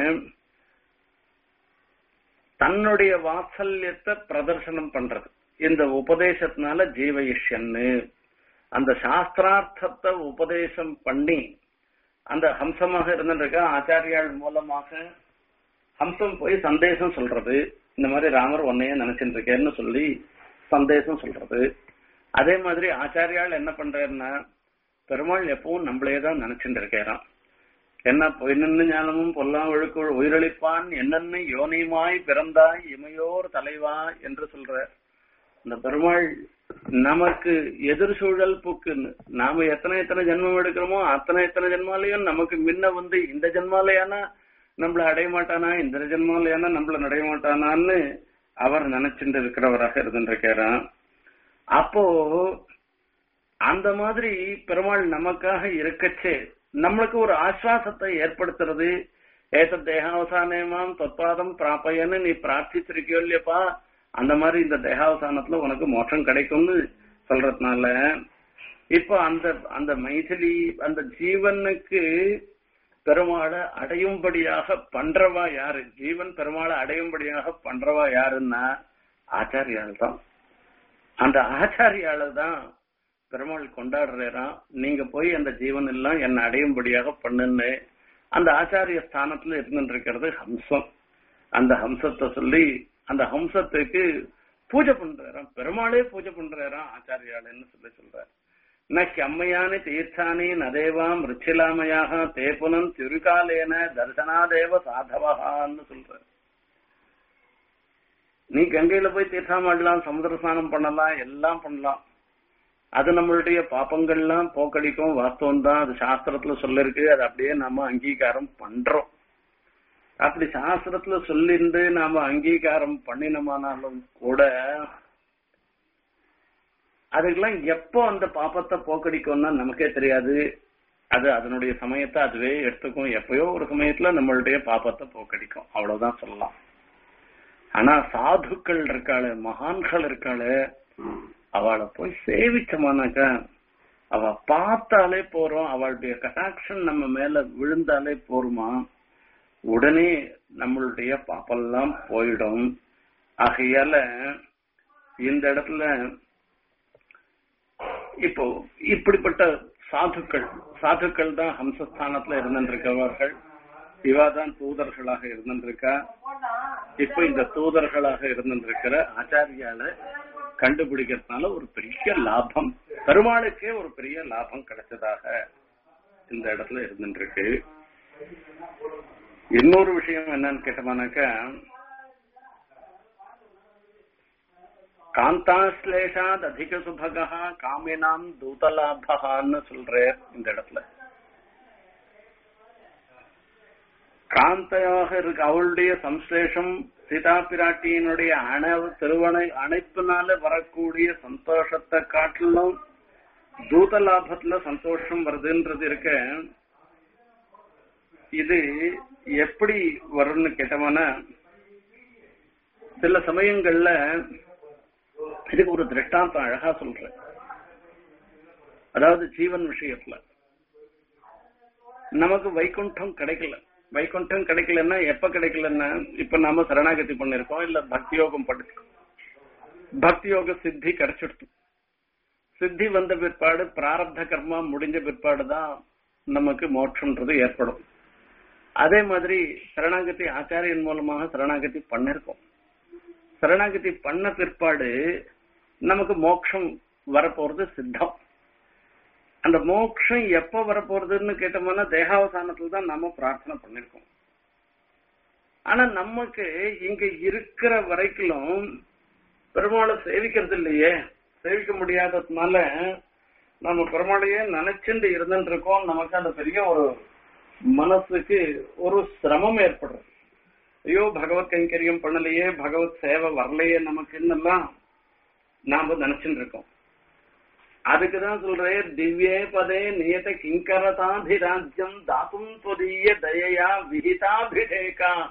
தன்னுடைய வாத்சல்யத்தை பிரதர்சனம் பண்றது இந்த உபதேசத்தினால ஜீவயிஷ்யன்னு அந்த சாஸ்திரார்த்தத்தை உபதேசம் பண்ணி அந்த ஹம்சமாக இருந்திருக்க ஆச்சாரியாள் மூலமாக ஹம்சம் போய் சந்தேசம் சொல்றது இந்த மாதிரி ராமர் உன்னையே நினைச்சிட்டு இருக்கேன்னு சொல்லி சந்தேசம் சொல்றது அதே மாதிரி ஆச்சாரியால் என்ன பண்றாருன்னா பெருமாள் எப்பவும் நம்மளே தான் நினைச்சுட்டு இருக்கிறான் என்ன என்னென்ன ஞானமும் பொல்லாம் ஒழுக்கு உயிரளிப்பான் என்னென்ன யோனியுமாய் பிறந்தாய் இமையோர் தலைவா என்று சொல்ற இந்த பெருமாள் நமக்கு எதிர் சூழல் புக்குன்னு நாம எத்தனை எத்தனை ஜென்மம் எடுக்கிறோமோ அத்தனை எத்தனை ஜென்மாலையும் நமக்கு முன்ன வந்து இந்த ஜென்மாலையானா நம்மள அடைய மாட்டானா இந்த ஜென்மாலையானா நம்மள நடைய மாட்டானான்னு அவர் நினைச்சுட்டு இருக்கிறவராக இருந்துருக்கிறான் அப்போ அந்த மாதிரி பெருமாள் நமக்காக இருக்கச்சே நம்மளுக்கு ஒரு ஆஸ்வாசத்தை ஏற்படுத்துறது ஏத்த தேகாவசானமாம் தொற்பாதம் பிராப்பயன்னு நீ பிரார்த்திச்சிருக்கியோ இல்லையப்பா அந்த மாதிரி இந்த தேகாவசானத்துல உனக்கு மோட்சம் கிடைக்கும்னு சொல்றதுனால இப்போ அந்த அந்த மைதிலி அந்த ஜீவனுக்கு பெருமாளை அடையும்படியாக பண்றவா யாரு ஜீவன் பெருமாளை அடையும்படியாக பண்றவா யாருன்னா ஆச்சாரியால் தான் அந்த ஆச்சாரியால தான் பெருமாள் கொண்டாடுறாராம் நீங்க போய் அந்த ஜீவன் எல்லாம் என்ன அடையும்படியாக பண்ணுன்னு அந்த ஆச்சாரிய ஸ்தானத்துல இருந்துட்டு இருக்கிறது ஹம்சம் அந்த ஹம்சத்தை சொல்லி அந்த ஹம்சத்துக்கு பூஜை பண்றாராம் பெருமாளே பூஜை பண்றாராம் ஆச்சாரியாளன்னு சொல்லி சொல்றாரு ந ஹியம்மையானி தீர்த்தானி நதேவாம் ரிச்சிலாமையாக தேபுனம் திருகாலேன தர்சனாதேவ சாதவகான்னு சொல்ற நீ கங்கையில போய் தீர்த்தம் ஆடலாம் சமுதிர ஸ்நானம் பண்ணலாம் எல்லாம் பண்ணலாம் அது நம்மளுடைய பாப்பங்கள்லாம் போக்கடிக்கும் வாஸ்தவம் தான் அது சாஸ்திரத்துல சொல்லிருக்கு அது அப்படியே நாம அங்கீகாரம் பண்றோம் அப்படி சாஸ்திரத்துல சொல்லிருந்து நாம அங்கீகாரம் பண்ணினோமானாலும் கூட அதுக்கெல்லாம் எப்போ அந்த பாப்பத்தை போக்கடிக்கும்னா நமக்கே தெரியாது அது அதனுடைய சமயத்தை அதுவே எடுத்துக்கும் எப்பயோ ஒரு சமயத்துல நம்மளுடைய பாப்பத்தை போக்கடிக்கும் அவ்வளவுதான் சொல்லலாம் ஆனா சாதுக்கள் இருக்காளு மகான்கள் இருக்காளு அவளை போய் சேவிச்சோமானாக்கா அவ பார்த்தாலே போறோம் அவளுடைய கட்டாட்சம் நம்ம மேல விழுந்தாலே போருமா உடனே நம்மளுடைய பாப்பெல்லாம் போயிடும் ஆகையால இந்த இடத்துல இப்போ இப்படிப்பட்ட சாதுக்கள் சாதுக்கள் தான் ஹம்சஸ்தானத்துல இருந்திருக்கிறவர்கள் இவாதான் தூதர்களாக இருந்திருக்கா இப்ப இந்த தூதர்களாக இருந்திருக்கிற ஆச்சாரியால கண்டுபிடிக்கிறதுனால ஒரு பெரிய லாபம் பெருமாளுக்கே ஒரு பெரிய லாபம் கிடைச்சதாக இந்த இடத்துல இருந்துருக்கு இன்னொரு விஷயம் என்னன்னு கேட்டோம்னாக்கா காந்தாஸ்லேஷாத் அதிக சுபகா காமினாம் தூதலாபகான்னு சொல்றார் இந்த இடத்துல காந்தையாக இருக்கு அவளுடைய சம்சேஷம் சீதா பிராட்டியினுடைய அணவு திருவணை அணைப்பினால வரக்கூடிய சந்தோஷத்தை காட்டிலும் தூத லாபத்துல சந்தோஷம் வருதுன்றது இருக்க இது எப்படி வரும்னு கேட்டோம்னா சில சமயங்கள்ல இதுக்கு ஒரு திருஷ்டாந்தம் அழகா சொல்றேன் அதாவது ஜீவன் விஷயத்துல நமக்கு வைகுண்டம் கிடைக்கல வைகுண்டம் கிடைக்கலன்னா எப்ப கிடைக்கலன்னா இப்ப நாம சரணாகதி பண்ணிருக்கோம் இல்ல பக்தி யோகம் படிச்சிருக்கோம் பக்தி யோக சித்தி கிடைச்சிடுச்சு சித்தி வந்த பிற்பாடு பிராரப்த கர்மா முடிஞ்ச பிற்பாடு தான் நமக்கு மோட்சம்ன்றது ஏற்படும் அதே மாதிரி சரணாகதி ஆச்சாரியன் மூலமாக சரணாகதி பண்ணிருக்கோம் சரணாகதி பண்ண பிற்பாடு நமக்கு மோட்சம் வரப்போறது சித்தம் அந்த மோட்சம் எப்ப வரப்போறதுன்னு கேட்டோம்னா தேகாவசானத்துல தான் நாம பிரார்த்தனை பண்ணிருக்கோம் ஆனா நமக்கு இங்க இருக்கிற வரைக்கும் பெருமாளை சேவிக்கிறது இல்லையே சேவிக்க முடியாததுனால நம்ம பெருமாளையே நினைச்சுட்டு இருந்துட்டு இருக்கோம் நமக்கு அந்த பெரிய ஒரு மனசுக்கு ஒரு சிரமம் ஏற்படுறது ஐயோ பகவத் கைங்கரியம் பண்ணலையே பகவத் சேவை வரலையே நமக்குன்னெல்லாம் நாம நினைச்சுட்டு இருக்கோம் அதுக்குதான் சொல்றேன் திவ்யே பதே நியத கிங்கரதாதிராஜ்யம் தாத்தும் தொதிய தயையா விஹிதாபிஷேகாக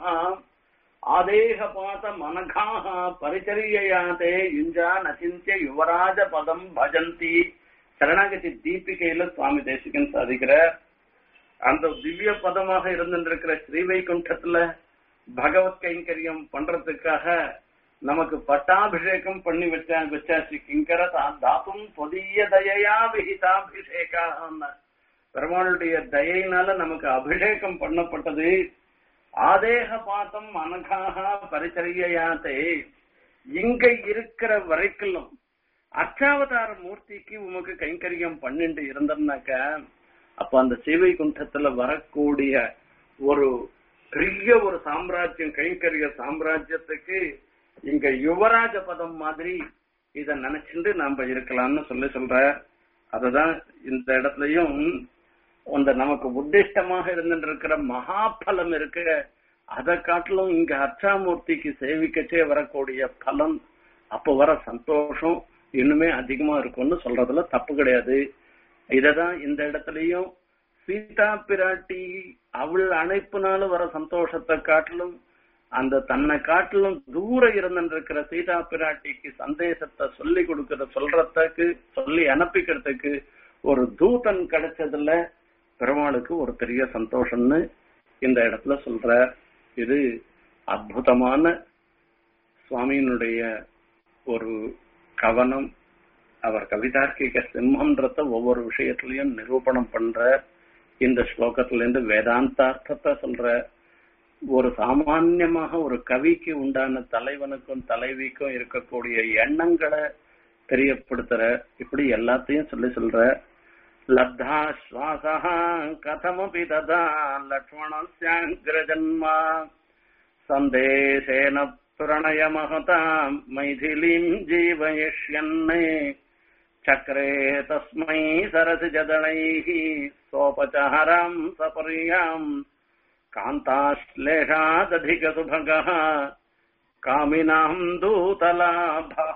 ஆதேகபாத மனகாக பரிச்சரியாதே யுஞ்சா நச்சிந்திய யுவராஜ பதம் பஜந்தி சரணாகதி தீபிகையில சுவாமி தேசிகன் சாதிக்கிறார் அந்த திவ்ய பதமாக இருந்திருக்கிற ஸ்ரீவைகுண்டத்துல பகவத் கைங்கரியம் பண்றதுக்காக நமக்கு பட்டாபிஷேகம் பண்ணி வச்சா வச்சாச்சு கிங்கர தாத்தும் பொதிய தயையா விகிதாபிஷேகாக பெருமாளுடைய தயையினால நமக்கு அபிஷேகம் பண்ணப்பட்டது ஆதேக பாத்தம் அனகாக பரிச்சரியாதே இங்க இருக்கிற வரைக்கும் அர்ச்சாவதார மூர்த்திக்கு உமக்கு கைங்கரியம் பண்ணிட்டு இருந்தோம்னாக்க அப்ப அந்த சேவை குண்டத்துல வரக்கூடிய ஒரு பெரிய ஒரு சாம்ராஜ்யம் கைங்கரிய சாம்ராஜ்யத்துக்கு இங்க யுவராஜ பதம் மாதிரி இத நினைச்சுட்டு நாம இருக்கலாம்னு சொல்லி சொல்ற அததான் இந்த இடத்துலயும் அந்த நமக்கு உத்திஷ்டமாக இருந்துட்டு இருக்கிற மகாபலம் இருக்கு அதை காட்டிலும் இங்க அர்ச்சாமூர்த்திக்கு சேவிக்கச்சே வரக்கூடிய பலன் அப்ப வர சந்தோஷம் இன்னுமே அதிகமா இருக்கும்னு சொல்றதுல தப்பு கிடையாது இததான் இந்த இடத்துலயும் சீதா பிராட்டி அவள் அணைப்புனால வர சந்தோஷத்தை காட்டிலும் அந்த தன்னை காட்டிலும் தூர இருந்திருக்கிற சீதா பிராட்டிக்கு சந்தேசத்தை சொல்லி கொடுக்கற சொல்றதுக்கு சொல்லி அனுப்பிக்கிறதுக்கு ஒரு தூதன் கிடைச்சதுல பெருமாளுக்கு ஒரு பெரிய சந்தோஷம்னு இந்த இடத்துல சொல்ற இது அற்புதமான சுவாமியினுடைய ஒரு கவனம் அவர் கவிதார்க்கிக சிம்மன்றத ஒவ்வொரு விஷயத்திலையும் நிரூபணம் பண்ற இந்த ஸ்லோகத்துல இருந்து வேதாந்தார்த்தத்தை சொல்ற ஒரு சாமான்யமாக ஒரு கவிக்கு உண்டான தலைவனுக்கும் தலைவிக்கும் இருக்கக்கூடிய எண்ணங்களை தெரியப்படுத்துற இப்படி எல்லாத்தையும் சொல்லி சொல்ற லப்தா சுவாசா கதமபி ததா லக்ஷ்மணஸ்யாங்கிரஜன்மா சந்தேசேன பிரணய மகதாம் மைதிலிம் ஜீவயிஷ்யன்னே சக்கரே தஸ்மை சரசி ஜதனைः சோபச்சாரம் சபர்யாம் காந்தாश्लेषादधिकसुभगः காமினாம் தூதலாபா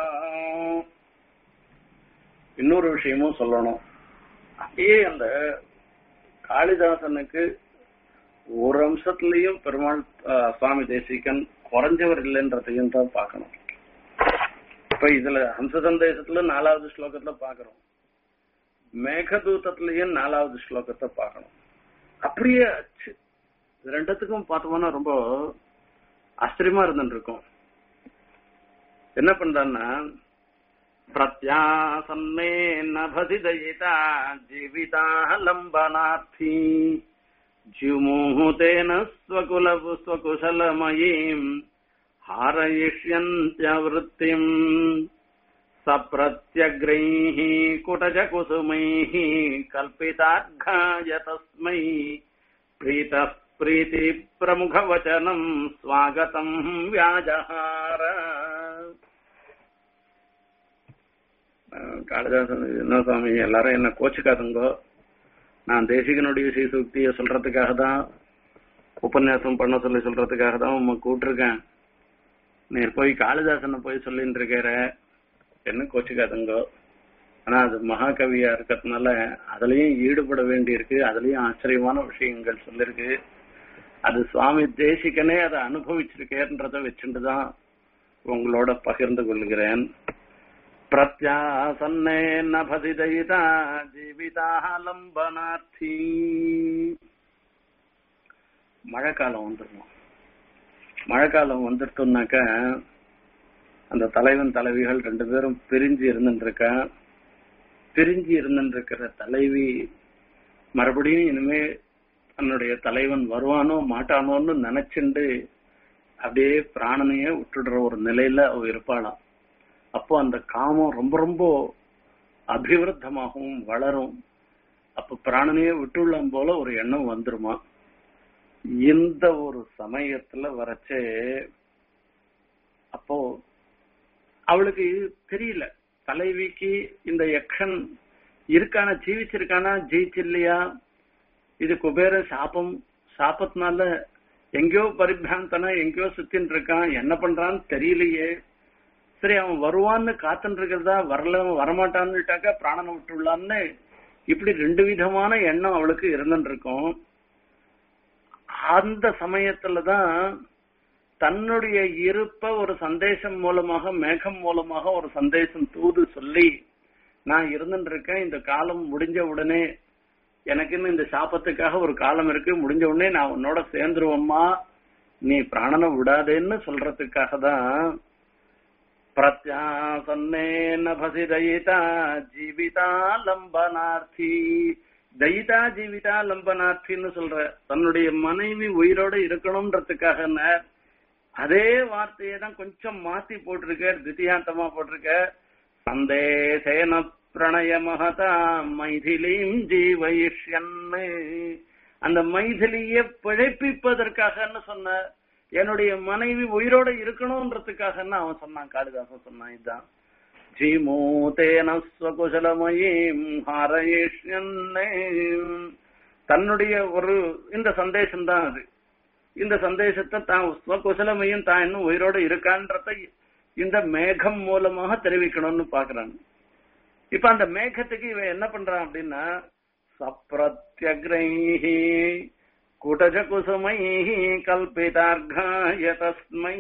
இன்னொரு விஷயமும் சொல்லணும் அப்படியே அந்த காளிதாசனுக்கு ஒரு அம்சத்திலையும் பெருமாள் அஹ், சுவாமி தேசிகன் குறைஞ்சவர் இல்லைன்றதையும் தான் பார்க்கணும் இப்ப இதுல ஹம்ச சந்தேசத்துல நாலாவது ஸ்லோகத்துல பாக்குறோம் மேகதூதத்திலையும் நாலாவது ஸ்லோகத்தை பார்க்கணும் அப்படியே அச்சு. இது ரெண்டுத்துக்கும் பார்த்தோம்னா ரொம்ப ஆச்சரியமா இருந்துட்டு இருக்கும் என்ன பண்றான்னா பிரத்யாசன்னே நபதி தயிதா ஜீவிதா லம்பனார்த்தி ஜுமுஹுதேன ஸ்வகுல ஸ்வகுசலமயீம் हारयिष्यन्त्यवृत्तिम् सप्रत्यग्रैः कुटजकुसुमैः कल्पितार्घाय तस्मै प्रीतः प्रीतिप्रमुखवचनम् स्वागतम् व्याजहार காளிதாசன் என்ன சுவாமி எல்லாரும் என்ன கோச்சுக்காதுங்கோ நான் தேசிகனுடைய சீசூக்தியை சொல்றதுக்காக தான் உபன்யாசம் பண்ண சொல்லி சொல்றதுக்காக தான் உங்க கூப்பிட்டுருக்கேன் நீர் போய் காளிதாசனை போய் சொல்லிட்டு இருக்கிற என்ன கோச்சுக்காதுங்கோ ஆனா அது மகாகவியா இருக்கிறதுனால அதுலயும் ஈடுபட வேண்டி இருக்கு அதுலயும் ஆச்சரியமான விஷயங்கள் சொல்லிருக்கு அது சுவாமி தேசிகனே அதை அனுபவிச்சிருக்கேன்றத வச்சுட்டுதான் உங்களோட பகிர்ந்து கொள்கிறேன் பிரத்யாசன்னே நபதிதயிதா ஜீவிதாலம்பனார்த்தி மழைக்காலம் வந்துடும் மழைக்காலம் வந்துட்டோம்னாக்க அந்த தலைவன் தலைவிகள் ரெண்டு பேரும் பிரிஞ்சு இருந்துருக்கா பிரிஞ்சு இருந்துருக்கிற தலைவி மறுபடியும் இனிமே தன்னுடைய தலைவன் வருவானோ மாட்டானோன்னு நினைச்சுண்டு அப்படியே பிராணனையே விட்டுடுற ஒரு நிலையில அவ இருப்பாளாம் அப்போ அந்த காமம் ரொம்ப ரொம்ப அபிவிருத்தமாகவும் வளரும் அப்ப பிராணனையே விட்டுள்ளம் போல ஒரு எண்ணம் வந்துருமா இந்த ஒரு சமயத்துல வரைச்சே அப்போ அவளுக்கு தெரியல தலைவிக்கு இந்த யக்ஷன் இருக்கானா ஜீவிச்சிருக்கானா ஜெயிச்சில்லையா இது குபேர சாபம் சாபத்தினால எங்கேயோ பரிபிராந்தனா எங்கேயோ சுத்தின்னு இருக்கான் என்ன பண்றான்னு தெரியலையே சரி அவன் வருவான்னு காத்துட்டு இருக்கிறதா வரல வரமாட்டான்னுட்டாக்கா பிராணனை விட்டுள்ளான்னு இப்படி ரெண்டு விதமான எண்ணம் அவளுக்கு இருந்துட்டு இருக்கும் அந்த சமயத்துலதான் தன்னுடைய இருப்ப ஒரு சந்தேசம் மூலமாக மேகம் மூலமாக ஒரு சந்தேசம் தூது சொல்லி நான் இருந்துட்டு இருக்கேன் இந்த காலம் முடிஞ்ச உடனே எனக்குன்னு இந்த சாபத்துக்காக ஒரு காலம் இருக்கு முடிஞ்ச உடனே நான் உன்னோட சேர்ந்துருவோம்மா நீ பிராணனை விடாதேன்னு சொல்றதுக்காக தான் பிரத்யாசன்னேன பசி தயிதா ஜீவிதா லம்பனார்த்தி தயிதா ஜீவிதா லம்பனார்த்தின்னு சொல்ற தன்னுடைய மனைவி உயிரோட இருக்கணும்ன்றதுக்காக அதே வார்த்தையை தான் கொஞ்சம் மாத்தி போட்டிருக்க தித்தியாந்தமா போட்டிருக்க சந்தேசேன பிரணய மகதா மைதிலியும் ஜீவயிஷ்யன்னு அந்த மைதிலிய பிழைப்பிப்பதற்காகன்னு சொன்ன என்னுடைய மனைவி உயிரோட இருக்கணும்ன்றதுக்காக அவன் சொன்னான் காளிதாசன் சொன்னான் இதுதான் ஜீமூதேன ஸ்வகுசலமயீம் ஹாரயிஷ்யன்னே தன்னுடைய ஒரு இந்த சந்தேசம் தான் அது இந்த சந்தேசத்தை தான் ஸ்வகுசலமையும் தான் இன்னும் உயிரோட இருக்கான்றத இந்த மேகம் மூலமாக தெரிவிக்கணும்னு பாக்குறாங்க இப்ப அந்த மேகத்துக்கு இவன் என்ன பண்றான் அப்படின்னா சப்ரத்யக்ரைஹி குடஜ குசுமை கல்பிதார்காய தஸ்மை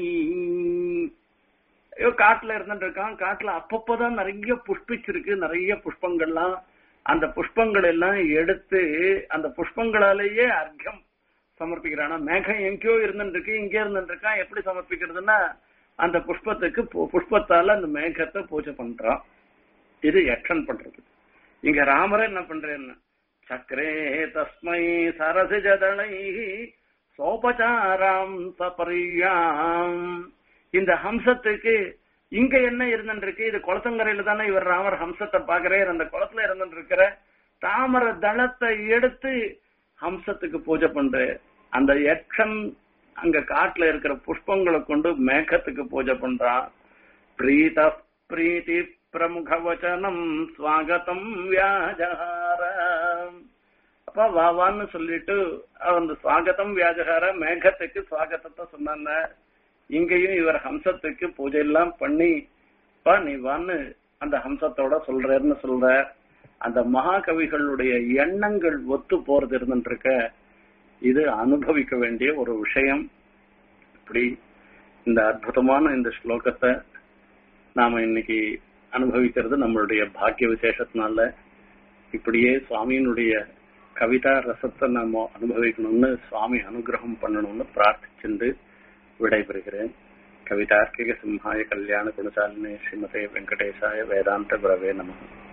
ஐயோ காட்டுல இருந்துட்டு இருக்கான் காட்டுல அப்பப்பதான் நிறைய புஷ்பிச்சிருக்கு நிறைய புஷ்பங்கள்லாம் அந்த புஷ்பங்கள் எல்லாம் எடுத்து அந்த புஷ்பங்களாலேயே அர்க்கம் சமர்ப்பிக்கிறானா மேகம் எங்கேயோ இருந்துட்டு இருக்கு இங்க இருந்துட்டு இருக்கான் எப்படி சமர்ப்பிக்கிறதுன்னா அந்த புஷ்பத்துக்கு புஷ்பத்தால அந்த மேகத்தை பூஜை பண்றான் இது யக்ஷன் பண்றது இங்க ராமர் என்ன பண்றேன்னு சக்கரே தஸ்மை சரசிஜதளை சோபச்சாராம் சபரியாம் இந்த ஹம்சத்துக்கு இங்க என்ன இருந்துருக்கு இது குளத்தங்கரையில தானே இவர் ராமர் ஹம்சத்தை பாக்குறாரு அந்த குளத்துல இருந்துட்டு இருக்கிற தாமர தளத்தை எடுத்து ஹம்சத்துக்கு பூஜை பண்ற அந்த யக்ஷன் அங்க காட்டுல இருக்கிற புஷ்பங்களை கொண்டு மேகத்துக்கு பூஜை பண்றான் பிரீத பிரீத்தி பிரமுக வச்சனம் ஸ்வாகதம் வியாஜகார அப்ப வாவான்னு சொல்லிட்டு அந்த ஸ்வாகதம் வியாஜகார மேகத்துக்கு ஸ்வாகத்தத்தை சொன்னாங்க இங்கேயும் இவர் ஹம்சத்துக்கு பூஜை எல்லாம் பண்ணி பா நீ வான்னு அந்த ஹம்சத்தோட சொல்றேன்னு சொல்ற அந்த மகாகவிகளுடைய எண்ணங்கள் ஒத்து போறது இருந்துட்டு இருக்க இது அனுபவிக்க வேண்டிய ஒரு விஷயம் இப்படி இந்த அற்புதமான இந்த ஸ்லோகத்தை நாம இன்னைக்கு அனுபவிக்கிறது நம்மளுடைய பாக்கிய விசேஷத்தினால இப்படியே சுவாமியினுடைய கவிதா ரசத்தை நாம அனுபவிக்கணும்னு சுவாமி அனுகிரகம் பண்ணணும்னு பிரார்த்திச்சுண்டு விடைபெறுகிறேன் கவிதார்க்கிக சிம்ஹாய கல்யாண குணசாலினே ஸ்ரீமதே வெங்கடேசாய வேதாந்த குரவே நம